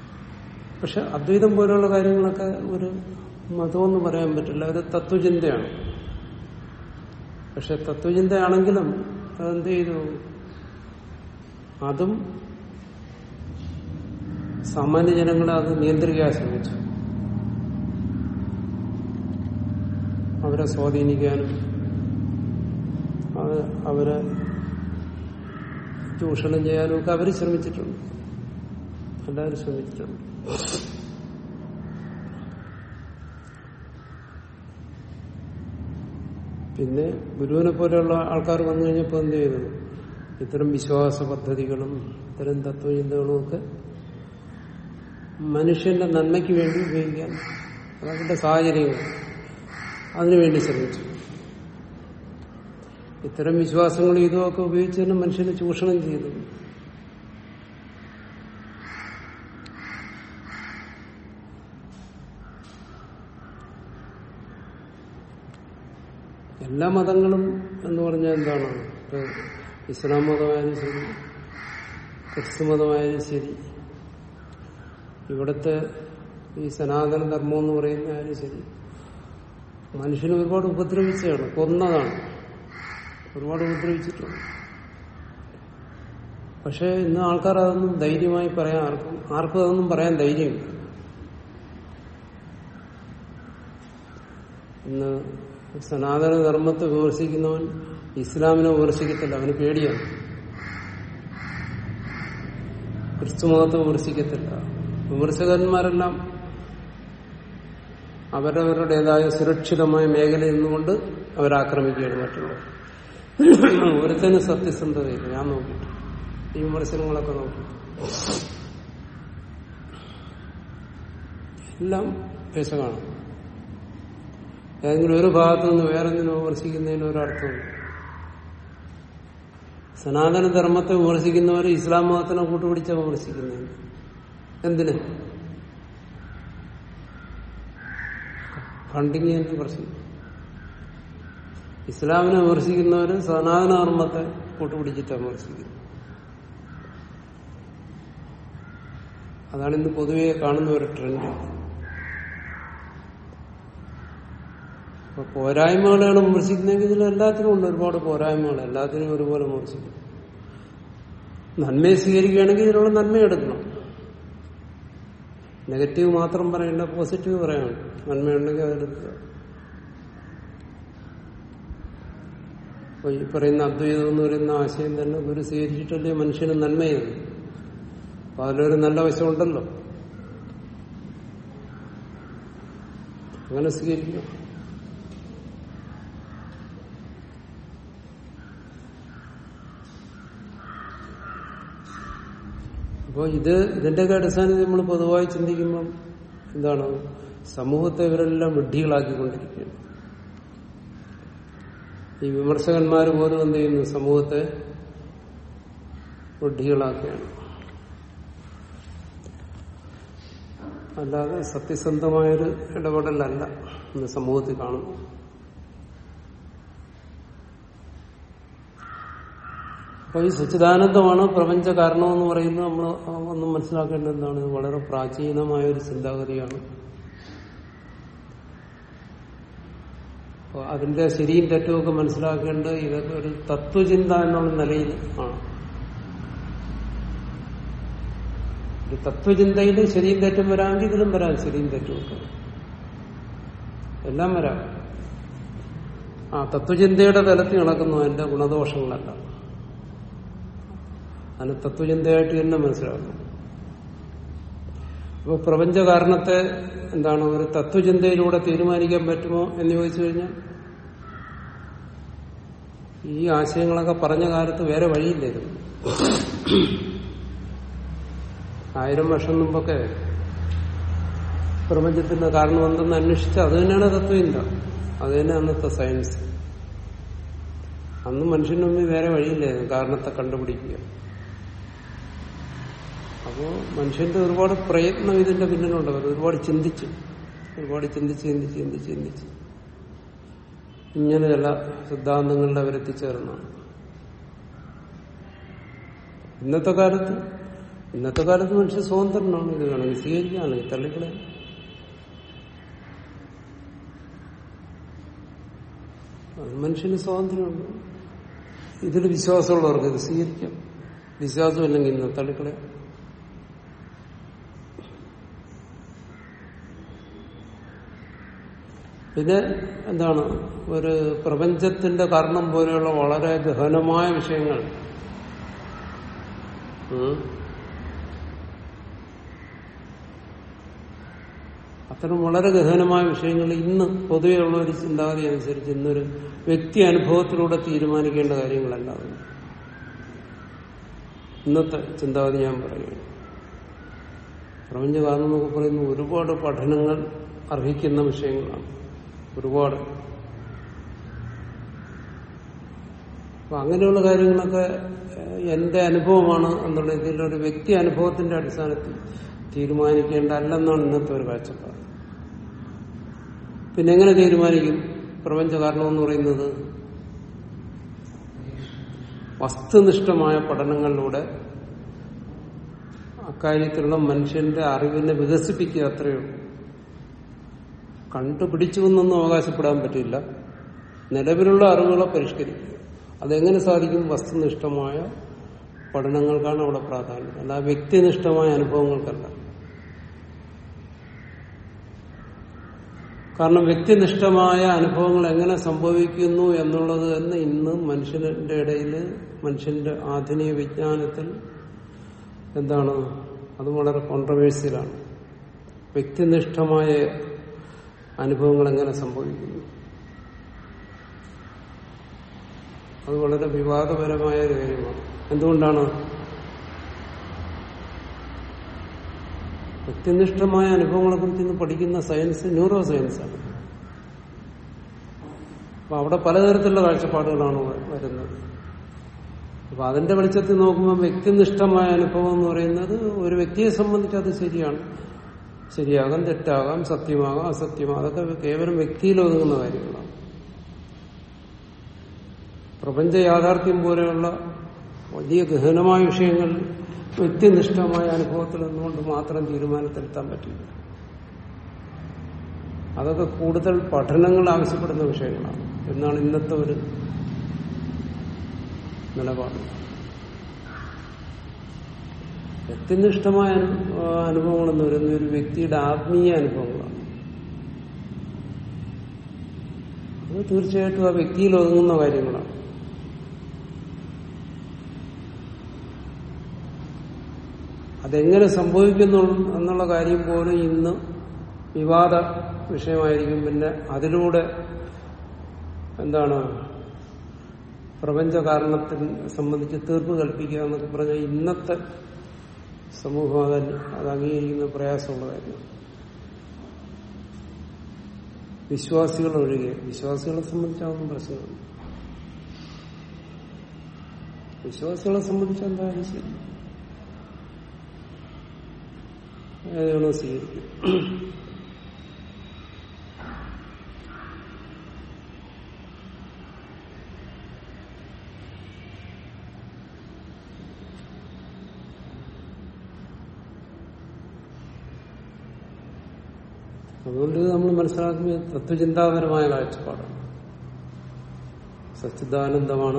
പക്ഷെ അദ്വൈതം പോലെയുള്ള കാര്യങ്ങളൊക്കെ ഒരു മതമെന്ന് പറയാൻ പറ്റില്ല ഒരു തത്വചിന്തയാണ് പക്ഷെ തത്വചിന്തയാണെങ്കിലും അതെന്ത് ചെയ്തു അതും സാമാന്യ ജനങ്ങളെ അത് നിയന്ത്രിക്കാൻ ശ്രമിച്ചു അവരെ സ്വാധീനിക്കാനും അത് അവരെ ചൂഷണം ചെയ്യാനും ഒക്കെ അവർ ശ്രമിച്ചിട്ടുണ്ട് എല്ലാവരും ശ്രമിച്ചിട്ടുണ്ട് പിന്നെ ഗുരുവിനെ പോലെയുള്ള ആൾക്കാർ വന്നു കഴിഞ്ഞപ്പോൾ എന്ത് ചെയ്തു ഇത്തരം വിശ്വാസ പദ്ധതികളും ഇത്തരം തത്വചിന്തകളും ഒക്കെ മനുഷ്യന്റെ നന്മയ്ക്ക് വേണ്ടി ഉപയോഗിക്കാൻ അതവരുടെ സാഹചര്യങ്ങൾ അതിനുവേണ്ടി ശ്രമിച്ചു ഇത്തരം വിശ്വാസങ്ങളും ഇതുമൊക്കെ ഉപയോഗിച്ച് തന്നെ മനുഷ്യനെ ചൂഷണം ചെയ്തു എല്ലാ മതങ്ങളും എന്ന് പറഞ്ഞാൽ എന്താണ് ഇപ്പൊ ഇസ്ലാം മതമായാലും ശരി ക്രിസ്തു മതമായാലും ശരി ഇവിടുത്തെ ഈ സനാതന ധർമ്മം എന്ന് പറയുന്നതായാലും ശരി മനുഷ്യനെ ഒരുപാട് ഉപദ്രവിച്ചതാണ് കൊന്നതാണ് ഒരുപാട് ഉപദ്രവിച്ചിട്ടുണ്ട് പക്ഷെ ഇന്ന് ആൾക്കാർ അതൊന്നും ധൈര്യമായി പറയാൻ ആർക്കും ആർക്കും അതൊന്നും പറയാൻ ധൈര്യമില്ല ഇന്ന് സനാതന ധർമ്മത്തെ വിമർശിക്കുന്നവൻ ഇസ്ലാമിനെ വിമർശിക്കത്തില്ല അവന് പേടിയാണ് ക്രിസ്തു മതത്തെ വിമർശിക്കത്തില്ല വിമർശകന്മാരെല്ലാം അവരവരുടേതായ സുരക്ഷിതമായ മേഖലയിൽ നിന്നുകൊണ്ട് അവരാക്രമിക്കുകയാണ് മറ്റുള്ളവർ ഒരുത്തന് സത്യസന്ധതയില്ല ഞാൻ നോക്കിയിട്ട് ഈ വിമർശനങ്ങളൊക്കെ നോക്കി എല്ലാം പേശകാണ് ഏതെങ്കിലും ഒരു ഭാഗത്തു നിന്ന് വേറെന്തിനും വിമർശിക്കുന്നതിന് ഒരർത്ഥമുണ്ട് സനാതന ധർമ്മത്തെ വിമർശിക്കുന്നവർ ഇസ്ലാം മതത്തിനെ കൂട്ടുപിടിച്ച വിമർശിക്കുന്നതിന് എന്തിന് ഫണ്ടിങ്ങിന്റെ പ്രശ്നം ഇസ്ലാമിനെ വിമർശിക്കുന്നവര് സനാതന ധർമ്മത്തെ കൂട്ടുപിടിച്ചിട്ടാണ് വിമർശിക്കുന്നത് അതാണ് ഇന്ന് പൊതുവെ കാണുന്ന ഒരു ട്രെൻഡ് അപ്പൊ പോരായ്മകളാണ് വിമർശിക്കുന്നതെങ്കിൽ ഇതിൽ എല്ലാത്തിനും ഉണ്ട് ഒരുപാട് പോരായ്മകൾ എല്ലാത്തിനും ഒരുപോലെ വിമർശിക്കും നന്മയെ സ്വീകരിക്കുകയാണെങ്കിൽ ഇതിനുള്ള നന്മ എടുക്കണം നെഗറ്റീവ് മാത്രം പറയണ്ട പോസിറ്റീവ് പറയണം നന്മയുണ്ടെങ്കിൽ അതെടുക്കുക അപ്പൊ ഈ പറയുന്ന അദ്വൈതം എന്ന് പറയുന്ന ആശയം തന്നെ ഗുരു സ്വീകരിച്ചിട്ടല്ലേ മനുഷ്യന് നന്മ ചെയ്തു അപ്പൊ അതിലൊരു നല്ല വശമുണ്ടല്ലോ അങ്ങനെ സ്വീകരിക്കുക അപ്പോൾ ഇത് ഇതിന്റെയൊക്കെ അടിസ്ഥാനത്തിൽ നമ്മൾ പൊതുവായി ചിന്തിക്കുമ്പം എന്താണ് സമൂഹത്തെ ഇവരെല്ലാം വിഡ്ഢികളാക്കിക്കൊണ്ടിരിക്കുകയാണ് ഈ വിമർശകന്മാർ പോലും എന്ത് ചെയ്യുന്നു സമൂഹത്തെ വിഡ്ഢികളാക്കുകയാണ് അല്ലാതെ സത്യസന്ധമായൊരു ഇടപെടലല്ല ഇന്ന് സമൂഹത്തിൽ കാണുന്നു അപ്പൊ ഈ സച്ചിദാനന്ദമാണ് പ്രപഞ്ച കാരണമെന്ന് പറയുന്നത് നമ്മൾ ഒന്നും മനസ്സിലാക്കേണ്ടത് എന്താണ് ഇത് വളരെ പ്രാചീനമായ ഒരു ചിന്താഗതിയാണ് അപ്പൊ അതിന്റെ ശരിയും തെറ്റുമൊക്കെ മനസ്സിലാക്കേണ്ടത് ഇതൊക്കെ ഒരു തത്വചിന്ത എന്നുള്ള നിലയിൽ ആണ് ഒരു തത്വചിന്തയിൽ ശരിയും തെറ്റും വരാമെങ്കിൽ ഇതിലും വരാം ശരിയും തെറ്റുമൊക്കെ എല്ലാം വരാം ആ തത്വചിന്തയുടെ തലത്തിൽ നടക്കുന്നു അതിന്റെ ഗുണദോഷങ്ങളല്ല അതിന് തത്വചിന്തയായിട്ട് തന്നെ മനസ്സിലാക്കണം അപ്പോൾ പ്രപഞ്ച കാരണത്തെ എന്താണ് ഒരു തത്വചിന്തയിലൂടെ തീരുമാനിക്കാൻ പറ്റുമോ എന്ന് ചോദിച്ചു കഴിഞ്ഞാൽ ഈ ആശയങ്ങളൊക്കെ പറഞ്ഞ കാലത്ത് വേറെ വഴിയില്ലായിരുന്നു ആയിരം വർഷം മുമ്പൊക്കെ പ്രപഞ്ചത്തിന്റെ കാരണം എന്തെന്ന് അന്വേഷിച്ച് അത് തന്നെയാണ് തത്വചിന്ത അത് തന്നെ അന്നത്തെ സയൻസ് അന്ന് മനുഷ്യന് മുമ്പിൽ വേറെ വഴിയില്ലായിരുന്നു കാരണത്തെ കണ്ടുപിടിക്കുക അപ്പോ മനുഷ്യന്റെ ഒരുപാട് പ്രയത്നം ഇതിന്റെ പിന്നിലുണ്ട് അവർ ഒരുപാട് ചിന്തിച്ചു ഒരുപാട് ചിന്തിച്ച് ചിന്തിച്ച് ചിന്തിച്ച് ചിന്തിച്ച് ഇങ്ങനെ ചില സിദ്ധാന്തങ്ങളിൽ അവരെത്തിച്ചേർന്നാണ് ഇന്നത്തെ കാലത്ത് ഇന്നത്തെ കാലത്ത് മനുഷ്യൻ സ്വതന്ത്രനാണ് ഇത് വേണമെങ്കിൽ സ്വീകരിക്കുകയാണെങ്കിൽ തള്ളിക്കളെ അത് മനുഷ്യന് സ്വാതന്ത്ര്യമുണ്ട് ഇതിൽ വിശ്വാസമുള്ളവർക്ക് ഇത് സ്വീകരിക്കാം വിശ്വാസമില്ലെങ്കിൽ ഇന്ന് തള്ളിക്കളെ പിന്നെ എന്താണ് ഒരു പ്രപഞ്ചത്തിന്റെ കാരണം പോലെയുള്ള വളരെ ഗഹനമായ വിഷയങ്ങൾ ഉം. അത്തരം വളരെ ഗഹനമായ വിഷയങ്ങൾ ഇന്ന് പൊതുവെയുള്ള ഒരു ചിന്താഗതി അനുസരിച്ച് ഇന്നൊരു വ്യക്തി അനുഭവത്തിലൂടെ തീരുമാനിക്കേണ്ട കാര്യങ്ങളല്ല അത്. ഇന്നത്തെ ചിന്താഗതി ഞാൻ പറയുകയാണ് പ്രപഞ്ച കാരണം എന്നൊക്കെ പറയുന്ന ഒരുപാട് പഠനങ്ങൾ അർഹിക്കുന്ന വിഷയങ്ങളാണ് ഒരുപാട് അപ്പൊ അങ്ങനെയുള്ള കാര്യങ്ങളൊക്കെ ഏഹ്, എന്റെ അനുഭവമാണ് എന്നുള്ള ഇതിലൊരു വ്യക്തി അനുഭവത്തിന്റെ അടിസ്ഥാനത്തിൽ തീരുമാനിക്കേണ്ട അല്ലെന്നാണ് ഇന്നത്തെ ഒരു കാഴ്ചപ്പാട് പിന്നെ എങ്ങനെ തീരുമാനിക്കും പ്രപഞ്ച കാരണം എന്ന് പറയുന്നത് വസ്തുനിഷ്ഠമായ പഠനങ്ങളിലൂടെ അക്കാര്യത്തിലുള്ള മനുഷ്യന്റെ അറിവിനെ വികസിപ്പിക്കുക അത്രയേ ഉള്ളൂ കണ്ടുപിടിച്ചു എന്നൊന്നും അവകാശപ്പെടാൻ പറ്റില്ല നിലവിലുള്ള അറിവുകളെ പരിഷ്കരിക്കുക അതെങ്ങനെ സാധിക്കും വസ്തുനിഷ്ഠമായ പഠനങ്ങൾക്കാണ് അവിടെ പ്രാധാന്യം അല്ല വ്യക്തിനിഷ്ഠമായ അനുഭവങ്ങൾക്കല്ല കാരണം വ്യക്തിനിഷ്ഠമായ അനുഭവങ്ങൾ എങ്ങനെ സംഭവിക്കുന്നു എന്നുള്ളത് തന്നെ ഇന്ന് മനുഷ്യന്റെ ഇടയിൽ മനുഷ്യന്റെ ആധുനിക വിജ്ഞാനത്തിൽ എന്താണ് അത് വളരെ കോൺട്രവേഴ്സ്യലാണ് വ്യക്തിനിഷ്ഠമായ അനുഭവങ്ങൾ എങ്ങനെ സംഭവിക്കുന്നു അത് വളരെ വിവാദപരമായ ഒരു കാര്യമാണ് എന്തുകൊണ്ടാണ് വ്യക്തിനിഷ്ഠമായ അനുഭവങ്ങളെ കുറിച്ച് ഇന്ന് പഠിക്കുന്ന സയൻസ് ന്യൂറോ സയൻസാണ് അപ്പൊ അവിടെ പലതരത്തിലുള്ള കാഴ്ചപ്പാടുകളാണ് വ- വരുന്നത് അപ്പൊ അതിന്റെ വെളിച്ചത്തിൽ നോക്കുമ്പോൾ വ്യക്തിനിഷ്ഠമായ അനുഭവം എന്ന് പറയുന്നത് ഒരു വ്യക്തിയെ സംബന്ധിച്ച് അത് ശരിയാണ് ശരിയാകാം തെറ്റാകാം സത്യമാകാം അസത്യമാകാം അതൊക്കെ കേവലം വ്യക്തിയിൽ ഒതുങ്ങുന്ന കാര്യങ്ങളാണ് പ്രപഞ്ച യാഥാർത്ഥ്യം പോലെയുള്ള വലിയ ഗഹനമായ വിഷയങ്ങൾ വ്യക്തിനിഷ്ഠമായ അനുഭവത്തിൽ നിന്നുകൊണ്ട് മാത്രം തീരുമാനത്തിലെത്താൻ പറ്റില്ല അതൊക്കെ കൂടുതൽ പഠനങ്ങൾ ആവശ്യപ്പെടുന്ന വിഷയങ്ങളാണ് എന്നാണ് ഇന്നത്തെ ഒരു നിലപാട് വ്യക്തിനിഷ്ഠമായ അനു- ആ, അനുഭവങ്ങളെന്ന് പറയുന്നത് ഒരു വ്യക്തിയുടെ ആത്മീയ അനുഭവങ്ങളാണ് അത് തീർച്ചയായിട്ടും ആ വ്യക്തിയിൽ ഒതുങ്ങുന്ന കാര്യങ്ങളാണ് അതെങ്ങനെ സംഭവിക്കുന്നു എന്നുള്ള കാര്യം പോലും ഇന്ന് വിവാദ വിഷയമായിരിക്കും പിന്നെ അതിലൂടെ എന്താണ് പ്രപഞ്ച കാരണത്തെ സംബന്ധിച്ച് തീർപ്പ് കൽപ്പിക്കുക എന്നൊക്കെ പറഞ്ഞാൽ ഇന്നത്തെ സമൂഹം അത് അത് അംഗീകരിക്കുന്ന പ്രയാസമുള്ള കാര്യമാണ് വിശ്വാസികൾ ഒഴികെ വിശ്വാസികളെ സംബന്ധിച്ചാണെന്നും പ്രശ്നമാണ് വിശ്വാസികളെ സംബന്ധിച്ച് എന്തായാലും ശരി ഏതാണോ സ്വീകരിക്കും അതുകൊണ്ട് നമ്മൾ മനസ്സിലാക്കുന്ന തത്വചിന്താപരമായ കാഴ്ചപ്പാടാണ് സച്ചിദാനന്ദമാണ്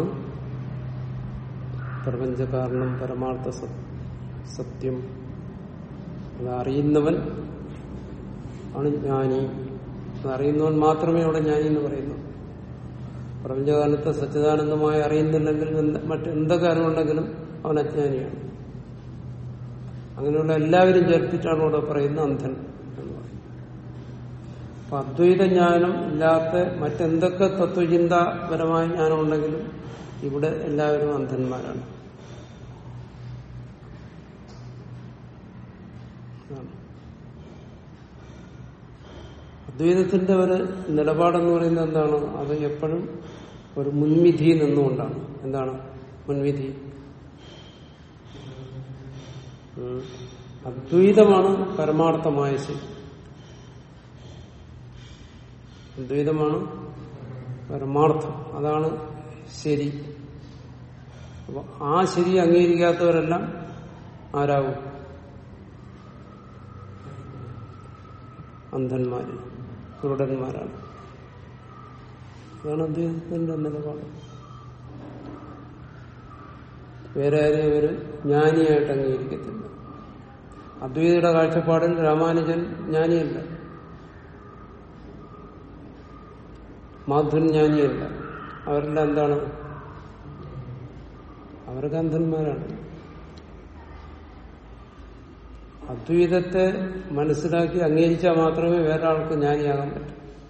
പ്രപഞ്ച കാരണം പരമാർത്ഥ സ- സത്യം അത് അറിയുന്നവൻ ആണ് ജ്ഞാനി അത് അറിയുന്നവൻ മാത്രമേ അവിടെ ജ്ഞാനി എന്ന് പറയുന്നു പ്രപഞ്ചകാലത്തെ സച്ചിദാനന്ദമായി അറിയുന്നില്ലെങ്കിൽ എന്ത് മറ്റെന്തൊക്കെ അറിവുണ്ടെങ്കിലും അവൻ അജ്ഞാനിയാണ് അങ്ങനെയുള്ള എല്ലാവരും ചേർത്തിട്ടാണ് ഇവിടെ പറയുന്നത് അന്ധൻ എന്ന് പറയുന്നത് അപ്പൊ അദ്വൈത ജ്ഞാനം ഇല്ലാത്ത മറ്റെന്തൊക്കെ തത്വചിന്താപരമായ ജ്ഞാനം ഉണ്ടെങ്കിലും ഇവിടെ എല്ലാവരും അന്ധന്മാരാണ് അതാണ്. അദ്വൈതത്തിന്റെ ഒരു നിലപാടെന്ന് പറയുന്നത് എന്താണ് അത് എപ്പോഴും ഒരു മുൻവിധി നിന്നുകൊണ്ടാണ് എന്താണ് മുൻവിധി ഉം. അദ്വൈതമാണ് പരമാർത്ഥമായ ശരി അദ്വൈതമാണ് പരമാർത്ഥം അതാണ് ശരി അപ്പൊ ആ ശരി അംഗീകരിക്കാത്തവരെല്ലാം ആരാവും അന്ധന്മാര് കുരുടന്മാരാണ് അതാണ് അദ്ദേഹത്തിന്റെ നിലപാട് വേറെ ആരെയും ഒരു ജ്ഞാനിയായിട്ട് അംഗീകരിക്കത്തില്ല അദ്വൈതയുടെ കാഴ്ചപ്പാടിൽ രാമാനുജൻ ജ്ഞാനിയല്ല മാധുൻ ജ്ഞാനിയല്ല അവരെല്ലാം എന്താണ് അവരൊക്കെ അന്ധന്മാരാണ് അദ്വൈതത്തെ മനസ്സിലാക്കി അംഗീകരിച്ചാൽ മാത്രമേ വേറെ ആൾക്ക് ജ്ഞാനിയാകാൻ പറ്റൂ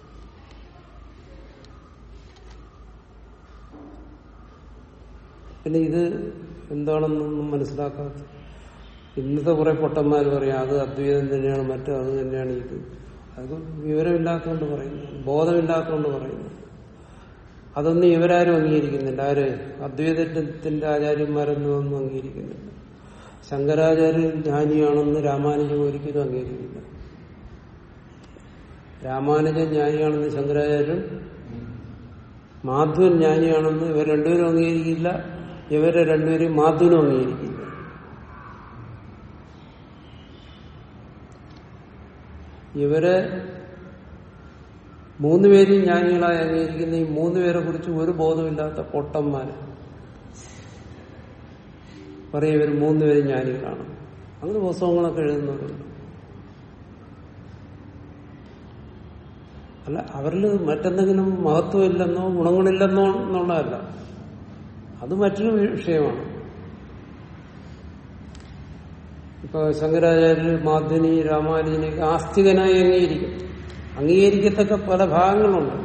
പിന്നെ ഇത് എന്താണെന്നൊന്നും മനസ്സിലാക്കാത്ത ഇന്നത്തെ കുറെ പൊട്ടന്മാർ പറയാം അത് അദ്വൈതം തന്നെയാണ് മറ്റു അത് തന്നെയാണ് ഇത് അത് വിവരമില്ലാത്തതുകൊണ്ട് പറയുന്നു ബോധമില്ലാത്തതുകൊണ്ട് പറയുന്നു അതൊന്നും ഇവരാരും അംഗീകരിക്കുന്നില്ല ആര് അദ്വൈതത്തിന്റെ ആചാര്യന്മാരൊന്നും ഒന്നും അംഗീകരിക്കുന്നില്ല ശങ്കരാചാര്യൻ ജ്ഞാനിയാണെന്ന് രാമാനുജൻ ഒരിക്കലും അംഗീകരിക്കില്ല രാമാനുജൻ ജ്ഞാനിയാണെന്ന് ശങ്കരാചാര്യൻ മാധവൻ ജ്ഞാനിയാണെന്ന് ഇവർ രണ്ടുപേരും അംഗീകരിക്കില്ല ഇവരെ രണ്ടുപേരും മാധവനും അംഗീകരിക്കില്ല ഇവരെ മൂന്നുപേരും ജ്ഞാനികളായി അംഗീകരിക്കുന്ന ഈ മൂന്നുപേരെ കുറിച്ച് ഒരു ബോധമില്ലാത്ത പൊട്ടന്മാര് പറയും ഇവർ മൂന്നുപേരും ജ്ഞാനികളാണ് അങ്ങനെ പുസ്തകങ്ങളൊക്കെ എഴുതുന്നവരുണ്ട് അല്ല അവരിൽ മറ്റെന്തെങ്കിലും മഹത്വമില്ലെന്നോ ഗുണങ്ങളില്ലെന്നോ എന്നുള്ളതല്ല അത് മറ്റൊരു വിഷയമാണ് ഇപ്പൊ ശങ്കരാചാര്യ മാധ്വനി രാമാനുജനെയൊക്കെ ആസ്തികനായി അംഗീകരിക്കും അംഗീകരിക്കത്തക്ക പല ഭാഗങ്ങളുണ്ട്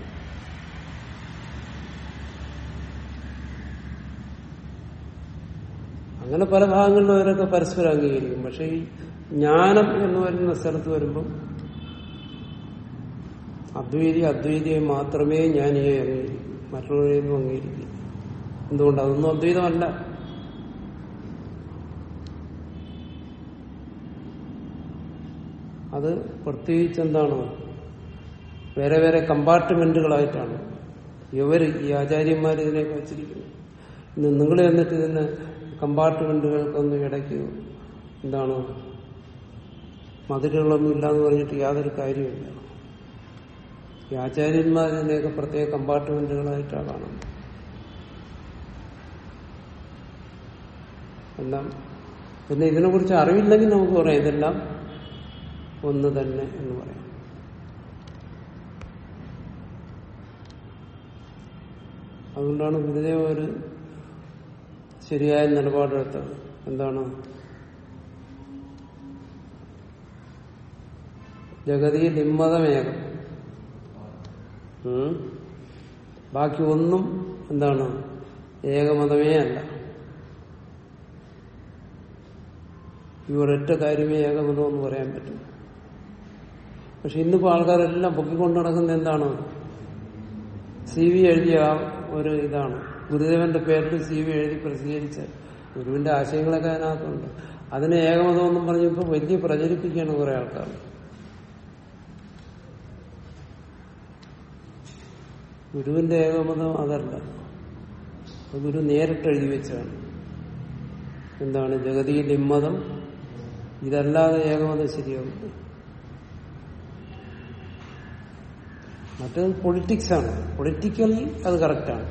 അങ്ങനെ പല ഭാഗങ്ങളിലും അവരൊക്കെ പരസ്പരം അംഗീകരിക്കും പക്ഷെ ഈ ജ്ഞാനം എന്ന് പറയുന്ന സ്ഥലത്ത് വരുമ്പം അദ്വൈതി അദ്വൈതിയെ മാത്രമേ ജ്ഞാനിയെ അംഗീകരിക്കൂ മറ്റുള്ളവരെയൊന്നും അംഗീകരിക്കില്ല എന്തുകൊണ്ട് അതൊന്നും അദ്വൈതമല്ല അത് പ്രത്യേകിച്ച് എന്താണ് വേറെ വേറെ കമ്പാർട്ട്മെന്റുകളായിട്ടാണ് ഇവർ ഈ ആചാര്യന്മാർ ഇതിനെയൊക്കെ വച്ചിരിക്കുന്നത് ഇന്ന് നിങ്ങൾ എന്നിട്ട് ഇതിന് കമ്പാർട്ട്മെന്റുകൾക്കൊന്നും ഇടയ്ക്ക് എന്താണ് മതിലുകളൊന്നും ഇല്ലാന്ന് പറഞ്ഞിട്ട് യാതൊരു കാര്യമില്ല ഈ ആചാര്യന്മാർ ഇതിനെയൊക്കെ പ്രത്യേക കമ്പാർട്ട്മെന്റുകളായിട്ടാണ് കാണുന്നത് എല്ലാം പിന്നെ ഇതിനെക്കുറിച്ച് അറിവില്ലെങ്കിൽ നമുക്ക് പറയാം ഇതെല്ലാം ഒന്ന് തന്നെ എന്ന് പറയാം അതുകൊണ്ടാണ് ഗുരുദേവ ഒരു ശരിയായ നിലപാടെടുത്തത് എന്താണ് ജഗതി നിമ്മതമേകം ഉം. ബാക്കി ഒന്നും എന്താണ് ഏകമതമേ അല്ല ഈ ഒരൊറ്റ കാര്യമേ ഏകമതം എന്ന് പറയാൻ പറ്റും പക്ഷെ ഇന്നിപ്പോ ആൾക്കാരെല്ലാം പൊക്കിക്കൊണ്ട് നടക്കുന്ന എന്താണ് സി വി എഴുതിയ ആ ഒരു ഇതാണ് ഗുരുദേവന്റെ പേരിൽ സി വി എഴുതി പ്രസിദ്ധീകരിച്ച ഗുരുവിന്റെ ആശയങ്ങളൊക്കെ അതിനകത്തുണ്ട് അതിനെ ഏകമതം എന്നും പറഞ്ഞപ്പോ വലിയ പ്രചരിപ്പിക്കുകയാണ് കുറെ ആൾക്കാർ ഗുരുവിന്റെ ഏകമതം അതല്ല അത് ഗുരു നേരിട്ട് എഴുതി വെച്ചാണ് എന്താണ് ജഗതിയിൽ ഇമ്മതം ഇതല്ലാതെ ഏകമതം ശരിയാവും മറ്റേത് പൊളിറ്റിക്സ് ആണ് പൊളിറ്റിക്കൽ അത് കറക്റ്റാണ്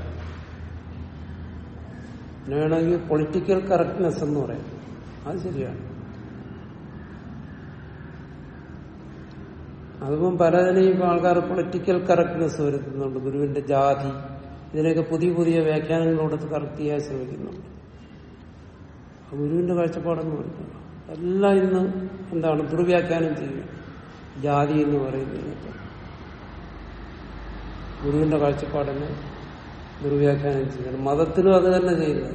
പിന്നെ വേണമെങ്കിൽ പൊളിറ്റിക്കൽ കറക്റ്റ്നെസ് എന്ന് പറയാം അത് ശരിയാണ് അതിപ്പം പലതിനെയും ഇപ്പൊ ആൾക്കാർ പൊളിറ്റിക്കൽ കറക്റ്റ്നെസ് വരുത്തുന്നുണ്ട് ഗുരുവിന്റെ ജാതി ഇതിനൊക്കെ പുതിയ പുതിയ വ്യാഖ്യാനങ്ങൾ കൊടുത്ത് കറക്റ്റ് ചെയ്യാൻ ശ്രമിക്കുന്നുണ്ട് ആ ഗുരുവിന്റെ കാഴ്ചപ്പാടെന്ന് പറയുന്നത് എല്ലാം ഇന്ന് എന്താണ് ദുർവ്യാഖ്യാനം ചെയ്യുക ജാതി എന്ന് പറയുന്നതിനൊക്കെ ഗുരുവിന്റെ കാഴ്ചപ്പാടിനെ ദുർവ്യാഖ്യാനം ചെയ്യണം മതത്തിലും അത് തന്നെ ചെയ്യുന്നത്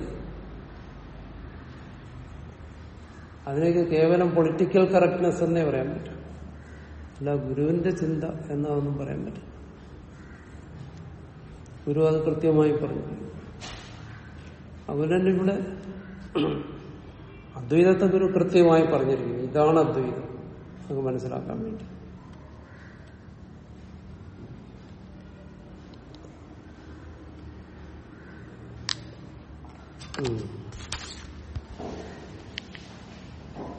അതിനേക്ക് കേവലം പൊളിറ്റിക്കൽ കറക്റ്റ്നെസ് എന്നേ പറയാൻ പറ്റും അല്ല ഗുരുവിന്റെ ചിന്ത എന്നതൊന്നും പറയാൻ പറ്റും ഗുരു അത് കൃത്യമായി പറഞ്ഞു അതുപോലെ ഇവിടെ അദ്വൈതത്തെ ഗുരു കൃത്യമായി പറഞ്ഞിരിക്കുന്നു ഇതാണ് അദ്വൈതം നമുക്ക് മനസ്സിലാക്കാൻ വേണ്ടി ഉം